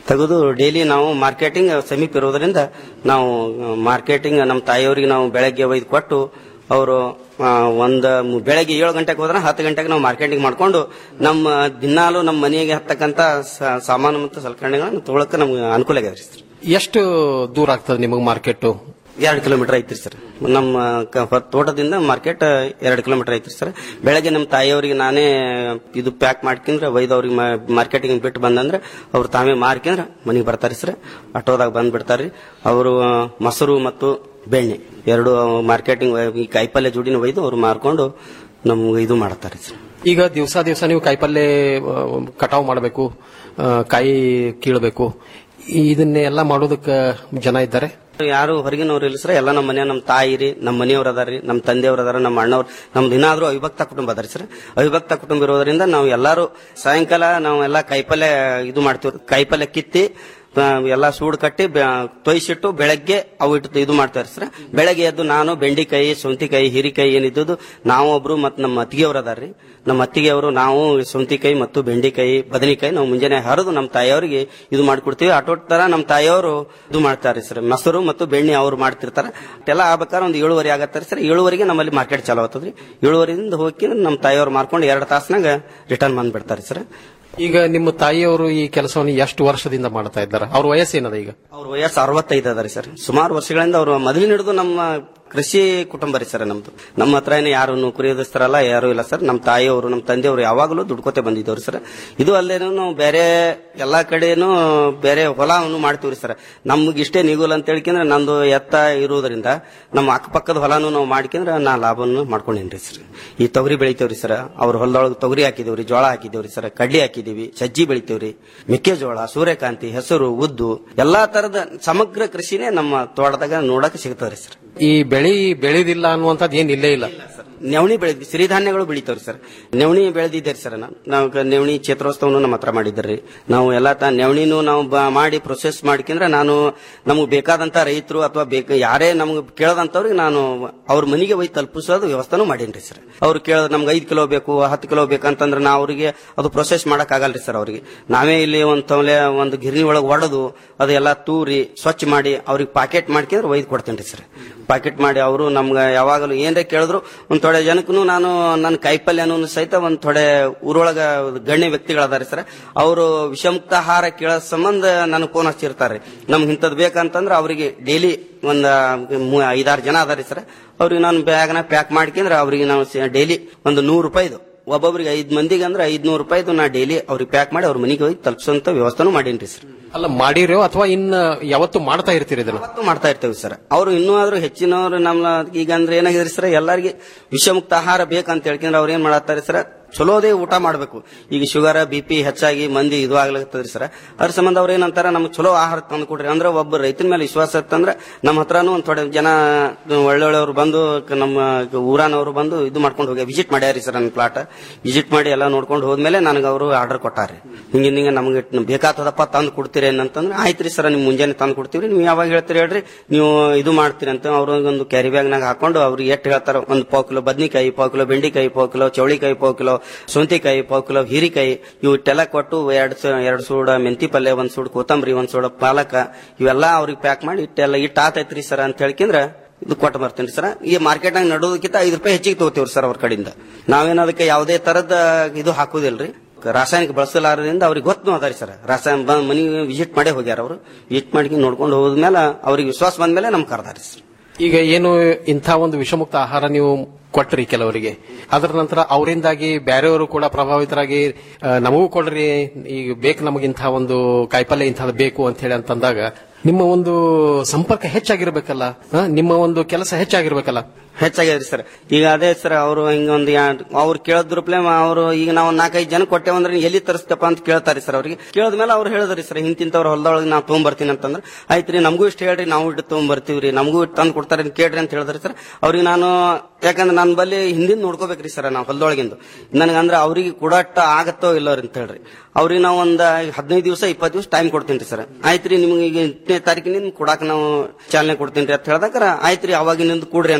M: ತೆಗೆದು ಡೈಲಿ ನಾವು ಮಾರ್ಕೆಟಿಂಗ್ ಸಮೀಪ ಇರೋದ್ರಿಂದ ನಾವು ಮಾರ್ಕೆಟಿಂಗ್ ನಮ್ಮ ತಾಯಿಯವರಿಗೆ ನಾವು ಬೆಳಗ್ಗೆ ಒಯ್ದು ಕೊಟ್ಟು ಅವರು ಒಂದು ಬೆಳಗ್ಗೆ ಏಳು ಗಂಟೆಗೆ ಹೋದ್ರೆ ಹತ್ತು ಗಂಟೆಗೆ ನಾವು ಮಾರ್ಕೆಟಿಂಗ್ ಮಾಡ್ಕೊಂಡು ನಮ್ಮ ದಿನಾಲು ನಮ್ಮ ಮನೆಗೆ ಹತ್ತಕ್ಕಂತ ಸ- ಸಾಮಾನು ಮತ್ತು ಸಲಕರಣೆಗಳನ್ನ ತೊಗೊಳಕ್ಕೆ ನಮ್ಗೆ ಅನುಕೂಲ ಆಗ್ಯದ ಸರ್
I: ಎಷ್ಟು ದೂರ ಆಗ್ತದೆ ನಿಮಗೆ ಮಾರ್ಕೆಟ್
M: ಎರಡು ಕಿಲೋಮೀಟರ್ ಐತ್ರಿ ಸರ್ ನಮ್ಮ ಕ- ಹೊ- ತೋಟದಿಂದ ಮಾರ್ಕೆಟ್ ಎರಡು ಕಿಲೋಮೀಟರ್ ಐತ್ರಿ ಸರ್ ಬೆಳಗ್ಗೆ ನಮ್ಮ ತಾಯಿಯವರಿಗೆ ನಾನೇ ಇದು ಪ್ಯಾಕ್ ಮಾಡ್ಕೊಂಡ್ರೆ ಒಯ್ದು ಅವ್ರಿಗೆ ಮಾರ್ಕೆಟಿಂಗ್ ಬಿಟ್ಟು ಬಂದಂದ್ರೆ ಅವ್ರು ತಾವೇ ಮಾರ್ಕೊಂಡ್ರೆ ಮನೆಗೆ ಬರ್ತಾರೆ ಸರ್ ಆಟೋದಾಗ ಬಂದ್ ಬಿಡ್ತಾರ್ರಿ ಅವರು ಮೊಸರು ಮತ್ತು ಬೆಣ್ಣೆ ಎರಡು ಮಾರ್ಕೆಟಿಂಗ್ ಈ ಕಾಯಿಪಲ್ಯ ಜೋಡಿನ ಒಯ್ದು ಅವ್ರು ಮಾರ್ಕೊಂಡು ನಮ್ಗೆ ಇದು ಮಾಡ್ತಾರೆ ಸರ್
I: ಈಗ ದಿವಸ ದಿವಸ ನೀವು ಕಾಯಿಪಲ್ಲೆ ಆ, ಕಟಾವು ಮಾಡಬೇಕು ಕಾಯಿ ಕೀಳಬೇಕು ಇದನ್ನೆಲ್ಲ ಮಾಡೋದಕ್ಕೆ ಜನ ಇದ್ದಾರೆ
M: ಯಾರು ಹೊರಗಿನವ್ರು ಇಲ್ಲ ಸರ್ ಎಲ್ಲ ನಮ್ಮ ಮನೆ ನಮ್ಮ ತಾಯಿ ರೀ ನಮ್ಮ ಮನೆಯವ್ರು ಅದಾರಿ ನಮ್ಮ ತಂದೆಯವ್ರು ಅದಾರ ನಮ್ಮ ಅಣ್ಣವ್ರು ನಮ್ದು ಏನಾದ್ರೂ ಅವಿಭಕ್ತ ಕುಟುಂಬ ಅದಾರಿ ಸರ್ ಅವಿಭಕ್ತ ಕುಟುಂಬ ಇರೋದ್ರಿಂದ ನಾವು ಎಲ್ಲಾರು ಸಾಯಂಕಾಲ ನಾವು ಎಲ್ಲ ಕಾಯಿಪಲ್ಯ ಇದು ಮಾಡ್ತೀವಿ ಕಾಯಿಪಲ್ಯ ಕಿತ್ತಿ ಆ, ಎಲ್ಲ ಸೂಡ್ ಕಟ್ಟಿ ಬೆ- ತೊಯ್ಸಿಟ್ಟು ಬೆಳಗ್ಗೆ ಅವು ಇಟ್ಟು ಇದು ಮಾಡ್ತಾರೆ ಸರ್ ಬೆಳಗ್ಗೆ ಎದ್ದು ನಾನು ಬೆಂಡಿಕಾಯಿ ಸೌಂತಿಕಾಯಿ ಹೀರಿಕಾಯಿ ಏನಿದ್ದು ನಾವು ಒಬ್ರು ಮತ್ತು ನಮ್ಮ ಅತ್ತಿಗೆಯವರು ಅದಾರ್ರಿ ನಮ್ಮ ಅತ್ತಿಗೆಯವರು ನಾವು ಸೌಂತಿಕಾಯಿ ಮತ್ತು ಬೆಂಡಿಕಾಯಿ ಬದನೆಕಾಯಿ ನಾವು ಮುಂಜಾನೆ ಹರಿದು ನಮ್ಮ ತಾಯಿಯವರಿಗೆ ಇದು ಮಾಡ್ಕೊಡ್ತೀವಿ ಆಟೋ ತರ ನಮ್ಮ ತಾಯಿಯವರು ಇದು ಮಾಡ್ತಾರೆ ಸರ್ ಮೊಸರು ಮತ್ತು ಬೆಣ್ಣೆ ಅವ್ರು ಮಾಡ್ತಿರ್ತಾರೆ ಎಲ್ಲ ಆಗ್ಬೇಕಾದ್ರೆ ಒಂದು ಏಳುವರೆ ಆಗತ್ತಾರೆ ಸರ್ ಏಳುವರೆಗೆ ನಮ್ಮಲ್ಲಿ ಮಾರ್ಕೆಟ್ ಚಾಲು ಆಗ್ತದ್ರಿ ಏಳುವರೆಯಿಂದ ಹೋಗಿ ನಮ್ಮ ತಾಯಿಯವ್ರು ಮಾರ್ಕೊಂಡು ಎರಡು ತಾಸ್ನಾಗ ರಿಟರ್ನ್ ಬಂದ್ಬಿಡ್ತಾರೆ ಸರ್
I: ಈಗ ನಿಮ್ಮ ತಾಯಿಯವರು ಈ ಕೆಲಸವನ್ನು ಎಷ್ಟು ವರ್ಷದಿಂದ ಮಾಡ್ತಾ ಇದ್ದಾರೆ ಅವ್ರ ವಯಸ್ಸೇನದ ಈಗ
M: ಅವ್ರ ವಯಸ್ಸು ಅರವತ್ತೈದು ಅದ ರೀ ಸರ್ ಸುಮಾರು ವರ್ಷಗಳಿಂದ ಅವರು ಮೊದಲಿನ ಹಿಡಿದು ನಮ್ಮ ಕೃಷಿ ಕುಟುಂಬ ರೀ ಸರ್ ನಮ್ದು ನಮ್ಮ ಹತ್ರ ಏನು ಯಾರು ನೌಕರಿ ಎದುರಿಸ್ತಾರಲ್ಲ ಯಾರು ಇಲ್ಲ ಸರ್ ನಮ್ಮ ತಾಯಿಯವರು ನಮ್ಮ ತಂದೆಯವರು ಯಾವಾಗಲೂ ದುಡ್ಕೋತೆ ಬಂದಿದ್ದವ್ರು ಸರ್ ಇದು ಅಲ್ಲೇನು ನಾವು ಬೇರೆ ಎಲ್ಲಾ ಕಡೆನೂ ಬೇರೆ ಹೊಲವನ್ನು ಮಾಡ್ತೀವ್ರಿ ಸರ್ ನಮ್ಗೆ ಇಷ್ಟೇ ನಿಗುಲ್ ಅಂತ ಹೇಳ್ಕೊಂಡ್ರೆ ನಂದು ಎತ್ತ ಇರುವುದರಿಂದ ನಮ್ಮ ಅಕ್ಕಪಕ್ಕದ ಹೊಲನು ನಾವು ಮಾಡ್ಕೊಂಡ್ರೆ ನಾ ಲಾಭವನ್ನು ಮಾಡ್ಕೊಂಡೇನ್ರಿ ಸರ್ ಈ ತೊಗರಿ ಬೆಳಿತೇವ್ರಿ ಸರ್ ಅವ್ರ ಹೊಲದೊಳಗೆ ತೊಗರಿ ಹಾಕಿದೇವ್ರಿ ಜೋಳ ಹಾಕಿದೇವ್ರಿ ಸರ್ ಕಡ್ಲಿ ಹಾಕಿದೀವಿ ಸಜ್ಜಿ ಬೆಳಿತೇವ್ರಿ ಮೆಕ್ಕೆಜೋಳ ಸೂರ್ಯಕಾಂತಿ ಹೆಸರು ಉದ್ದು ಎಲ್ಲಾ ತರದ ಸಮಗ್ರ ಕೃಷಿನೇ ನಮ್ಮ ತೋಟದಾಗ ನೋಡಕ್ ಸಿಗ್ತಾವ್ರಿ ಸರ್
I: ಈ ಬೆಳಿ ಬೆಳೆದಿಲ್ಲ ಅನ್ನುವಂಥದ್ದು ಏನ್ ಇಲ್ಲೇ ಇಲ್ಲ
M: ನವಣಿ ಬೆಳೆದ್ವಿ ಸಿರಿಧಾನ್ಯಗಳು ಬೆಳಿತಾವ್ರಿ ಸರ್ ನವಣಿ ಬೆಳೆದಿದ್ದೇರಿ ಸರ್ ನಾವು ನಾವು ಕ- ನವಣಿ ಕ್ಷೇತ್ರೋತ್ಸವನು ನಮ್ಮ ಹತ್ರ ಮಾಡಿದ್ರಿ ನಾವು ಎಲ್ಲಾ ತ ನವಣಿನೂ ನಾವು ಬ- ಮಾಡಿ ಪ್ರೊಸೆಸ್ ಮಾಡ್ಕೊಂಡ್ರೆ ನಾನು ನಮಗೆ ಬೇಕಾದಂತ ರೈತರು ಅಥವಾ ಬೇಕ ಯಾರೇ ನಮ್ಗೆ ಕೇಳದಂತವ್ರಿಗೆ ನಾನು ಅವ್ರ ಮನೆಗೆ ಒಯ್ದು ತಲುಪಿಸೋದು ವ್ಯವಸ್ಥೆನೂ ಮಾಡೇನ್ರಿ ಸರ್ ಅವ್ರು ಕೇಳ ನಮ್ಗೆ ಐದು ಕಿಲೋ ಬೇಕು ಹತ್ತು ಕಿಲೋ ಬೇಕಂತಂದ್ರೆ ನಾವು ಅವರಿಗೆ ಅದು ಪ್ರೊಸೆಸ್ ಮಾಡಕ್ ಆಗಲ್ರಿ ಸರ್ ಅವ್ರಿಗೆ ನಾವೇ ಇಲ್ಲಿ ಒಂದು ತವಲೆ ಒಂದು ಗಿರಣಿ ಒಳಗೆ ಒಡೆದು ಅದೆಲ್ಲ ತೂರಿ ಸ್ವಚ್ಛ ಮಾಡಿ ಅವ್ರಿಗೆ ಪಾಕೆಟ್ ಮಾಡ್ಕೊಂಡ್ರೆ ಒಯ್ದು ಕೊಡ್ತೇನ್ರಿ ಸರ್ ಪಾಕೆಟ್ ಮಾಡಿ ಅವರು ನಮ್ಗೆ ಯಾವಾಗಲೂ ಏನ್ರೇ ಕೇಳಿದ್ರು ಒಂದ್ ಥೋಡೆ ಜನಕ್ಕೂ ನಾನು ನನ್ನ ಕಾಯಿಪಲ್ಯನೂ ಸಹಿತ ಒಂದ್ ಥೋಡೆ ಊರೊಳಗ ಗಣ್ಯ ವ್ಯಕ್ತಿಗಳದಾರೆ ಸರ್ ಅವರು ವಿಷಮುಕ್ತ ಆಹಾರ ಕೇಳೋ ಸಂಬಂಧ ನನಗೆ ಫೋನ್ ಹಚ್ಚಿರ್ತಾರೆ ನಮ್ಗೆ ಇಂಥದ್ದು ಬೇಕಂತಂದ್ರೆ ಅವರಿಗೆ ಡೈಲಿ ಒಂದ್ ಮೂ- ಐದಾರು ಜನ ಅದಾರಿ ಸರ್ ಅವ್ರಿಗೆ ನಾನು ಬ್ಯಾಗ್ನ ಪ್ಯಾಕ್ ಮಾಡ್ಕೊಂಡ್ರೆ ಅವ್ರಿಗೆ ನಾವು ಡೈಲಿ ಒಂದು ನೂರು ರೂಪಾಯಿದು ಒಬ್ಬೊಬ್ರಿಗೆ ಐದ್ ಮಂದಿಗೆ ಅಂದ್ರೆ ಐದ್ನೂರು ರೂಪಾಯಿದು ನಾ ಡೈಲಿ ಅವ್ರಿಗೆ ಪ್ಯಾಕ್ ಮಾಡಿ ಅವ್ರ ಮನೆಗೆ ಹೋಗಿ ತಲುಪಿಸುವಂತ ವ್ಯವಸ್ಥೆನೂ ಮಾಡೀನ್ರಿ ಸರ್
I: ಅಲ್ಲ ಮಾಡಿರೋ ಅಥವಾ ಇನ್ನ ಯಾವತ್ತು ಮಾಡ್ತಾ ಇರ್ತೀರಿ ಇದನ್ನ
M: ಯಾವತ್ತೂ ಮಾಡ್ತಾ ಇರ್ತೇವೆ ಸರ್ ಅವರು ಇನ್ನೂ ಆದ್ರೂ ಹೆಚ್ಚಿನವರು ನಮ್ಮ ಈಗ ಅಂದ್ರೆ ಏನಾಗಿದೆ ಸರ್ ಎಲ್ಲರಿಗೆ ವಿಷಮುಕ್ತ ಆಹಾರ ಬೇಕಂತ ಹೇಳ್ಕೊಂಡ್ರೆ ಅವ್ರು ಏನ್ ಮಾಡತ್ತಾರೆ ಸರ್ ಚಲೋದೇ ಊಟ ಮಾಡಬೇಕು ಈಗ ಶುಗರ್ ಬಿ ಪಿ ಹೆಚ್ಚಾಗಿ ಮಂದಿ ಇದು ಆಗ್ಲತ್ತದ್ರಿ ಸರ್ ಅದ್ರ ಸಂಬಂಧ ಅವ್ರು ಏನಂತಾರ ನಮ್ಗೆ ಚಲೋ ಆಹಾರ ತಂದು ಕೊಡ್ರಿ ಅಂದ್ರೆ ಒಬ್ಬ ರೈತನ ಮೇಲೆ ವಿಶ್ವಾಸ ಇತ್ತಂದ್ರೆ ನಮ್ಮ ಹತ್ರನೂ ಒಂದ್ ಥೋಡೆ ಜನ ಒಳ್ಳೊಳ್ಳೆಯವರು ಬಂದು ಕ- ನಮ್ಮ ಊರಾನವರು ಬಂದು ಇದು ಮಾಡ್ಕೊಂಡು ಹೋಗಿ ವಿಸಿಟ್ ಮಾಡ್ಯಾರಿ ಸರ್ ನನ್ನ ಪ್ಲಾಟ್ ವಿಸಿಟ್ ಮಾಡಿ ಎಲ್ಲ ನೋಡ್ಕೊಂಡು ಹೋದ್ಮೇಲೆ ನನಗೆ ಅವರು ಆರ್ಡರ್ ಕೊಟ್ಟಾರಿ ಹಿಂಗೆ ಹಿಂಗೆ ನಮ್ಗೆ ಬೇಕಾಗ್ತದಪ್ಪ ತಂದು ಕೊಡ್ತೀರಿ ಅಂತಂದ್ರೆ ಆಯ್ತ್ರಿ ಸರ್ ನಿಮ್ ಮುಂಜಾನೆ ತಂದು ಕೊಡ್ತೀವಿ ನೀವು ಯಾವಾಗ ಹೇಳ್ತೀರಿ ಹೇಳ್ರಿ ನೀವು ಇದು ಮಾಡ್ತೀರಿ ಅಂತ ಅವ್ರು ಒಂದು ಕ್ಯಾರಿ ಬ್ಯಾಗ್ನಾಗ ಹಾಕೊಂಡು ಅವ್ರಿಗೆ ಎಷ್ಟು ಹೇಳ್ತಾರ ಒಂದು ಪಾವು ಕಿಲೋ ಬದ್ನಿಕಾಯಿ ಪಾವು ಕಿಲೋ ಬೆಂಡಿಕಾಯಿ ಪಾವು ಕಿಲೋ ಚೌಳಿಕಾಯಿ ಪಾವು ಕಿಲೋ ಸೌಂತಿಕಾಯಿ ಪಾವು ಕಿಲೋ ಹೀರಿಕಾಯಿ ಇವಿಟ್ಟೆಲ್ಲ ಕೊಟ್ಟು ಎರಡು ಎರಡು ಸೂಡ ಮೆಂತಿ ಪಲ್ಯ ಒಂದ್ ಸೂಡ್ ಕೊತ್ತಂಬರಿ ಒಂದ್ ಸೂಡ ಪಾಲಕ ಇವೆಲ್ಲ ಅವ್ರಿಗೆ ಪ್ಯಾಕ್ ಮಾಡಿ ಇಟ್ಟೆಲ್ಲ ಇಟ್ಟು ಆತೈತ್ರಿ ಸರ್ ಅಂತ ಹೇಳ್ಕೊಂಡ್ರೆ ಇದು ಕೊಟ್ಟು ಬರ್ತೀನಿ ಸರ್ ಈ ಮಾರ್ಕೆಟ್ನಾಗ ನಡೋದಕ್ಕಿಂತ ಐದು ರೂಪಾಯಿ ಹೆಚ್ಚಿಗೆ ತಗೋತೀವ್ರಿ ಸರ್ ಅವ್ರ ಕಡೆಯಿಂದ ನಾವೇನ್ ಅದಕ್ಕೆ ಯಾವುದೇ ತರದ ಇದು ಹಾಕುದಿಲ್ರಿ ರಾಸಾಯನಿಕ ಬಳಸಲಾರದಿಂದ ಅವ್ರಿಗೆ ಗೊತ್ತು ಅದಾರಿ ಸರ್ ರಾಸಾಯನಿಕ ಬಂದ್ ಮನೆಗೆ ವಿಸಿಟ್ ಮಾಡೇ ಹೋಗ್ಯಾರ ಅವರು ವಿಸಿಟ್ ಮಾಡಿ ನೋಡ್ಕೊಂಡು ಹೋದ್ಮೇಲೆ ಅವ್ರಿಗೆ ವಿಶ್ವಾಸ ಬಂದ್ಮೇಲೆ ನಮ್ಗೆ ಕರ್ದಾರಿ ಸರ್
I: ಈಗ ಏನು ಇಂಥ ಒಂದು ವಿಷಮುಕ್ತ ಆಹಾರ ನೀವು ಕೊಟ್ರಿ ಕೆಲವರಿಗೆ ಅದರ ನಂತರ ಅವರಿಂದಾಗಿ ಬೇರೆಯವರು ಕೂಡ ಪ್ರಭಾವಿತರಾಗಿ ಆ, ನಮಗೂ ಕೊಡ್ರಿ ಈಗ ಬೇಕು ನಮಗೆ ಇಂಥ ಒಂದು ಕಾಯಿಪಲ್ಯ ಇಂಥದ್ದು ಬೇಕು ಅಂತ ಹೇಳಿ ಅಂತಂದಾಗ ನಿಮ್ಮ ಒಂದು ಸಂಪರ್ಕ ಹೆಚ್ಚಾಗಿರ್ಬೇಕಲ್ಲ ಆ, ನಿಮ್ಮ ಒಂದು ಕೆಲಸ ಹೆಚ್ಚಾಗಿರ್ಬೇಕಲ್ಲ
M: ಹೆಚ್ಚಾಗ್ಯದ್ರಿ ಸರ್ ಈಗ ಅದೇ ಸರ್ ಅವರು ಹಿಂಗೊಂದು ಅವ್ರು ಕೇಳಿದ್ರಪ್ಲೆ ಅವರು ಈಗ ನಾವು ನಾಲ್ಕೈದು ಜನ ಕೊಟ್ಟೇವಂದ್ರೆ ಎಲ್ಲಿ ತರಿಸ್ತಪ್ಪ ಅಂತ ಕೇಳ್ತಾರೆ ಸರ್ ಅವ್ರಿಗೆ ಕೇಳಿದ್ಮೇಲೆ ಅವ್ರು ಹೇಳಿದ್ರಿ ಸರ್ ಇಂತಿಂತವ್ರ ಹೊಲದೊಳಗೆ ನಾವು ತೊಗೊಂಬರ್ತೀನಿ ಅಂತಂದ್ರೆ ಆಯ್ತ್ರಿ ನಮಗೂ ಇಷ್ಟು ಹೇಳ್ರಿ ನಾವು ಇಟ್ಟು ತೊಗೊಂಬರ್ತೀವ್ರಿ ನಮಗೂ ಇಟ್ಟು ತಂದು ಕೊಡ್ತಾರೆ ಅಂತ ಕೇಳ್ರಿ ಅಂತ ಹೇಳಿದ್ರಿ ಸರ್ ಅವ್ರಿಗೆ ನಾನು ಯಾಕಂದ್ರೆ ನನ್ನ ಬಲ್ಲಿ ಹಿಂದಿನ ನೋಡ್ಕೋಬೇಕ್ರಿ ಸರ್ ನಾವು ಹೊಲದೊಳಗಿಂದು ನನಗಂದ್ರೆ ಅವ್ರಿಗೆ ಕೊಡಟ್ಟ ಆಗತ್ತೋ ಇಲ್ಲೋ ಅಂತ ಹೇಳ್ರಿ ಅವ್ರಿಗೆ ನಾವು ಒಂದ್ ಹದಿನೈದು ದಿವಸ ಇಪ್ಪತ್ತು ದಿವಸ ಟೈಮ್ ಕೊಡ್ತೀನಿ ರೀ ಸರ್ ಆಯ್ತ್ರಿ ನಿಮ್ಗೆ ಈಗ ಎಂಟನೇ ತಾರೀಕಿನಿಂದ ಕೊಡಾಕ ನಾವು ಚಾಲನೆ ಕೊಡ್ತೀನಿ ರೀ ಅಂತ ಹೇಳ್ದಾರ ಆಯ್ತ್ರಿ ಅವಾಗಿನಿಂದ ಕೂಡ್ರಿ ಅಂತ ಹೇಳ್ತಾರೆ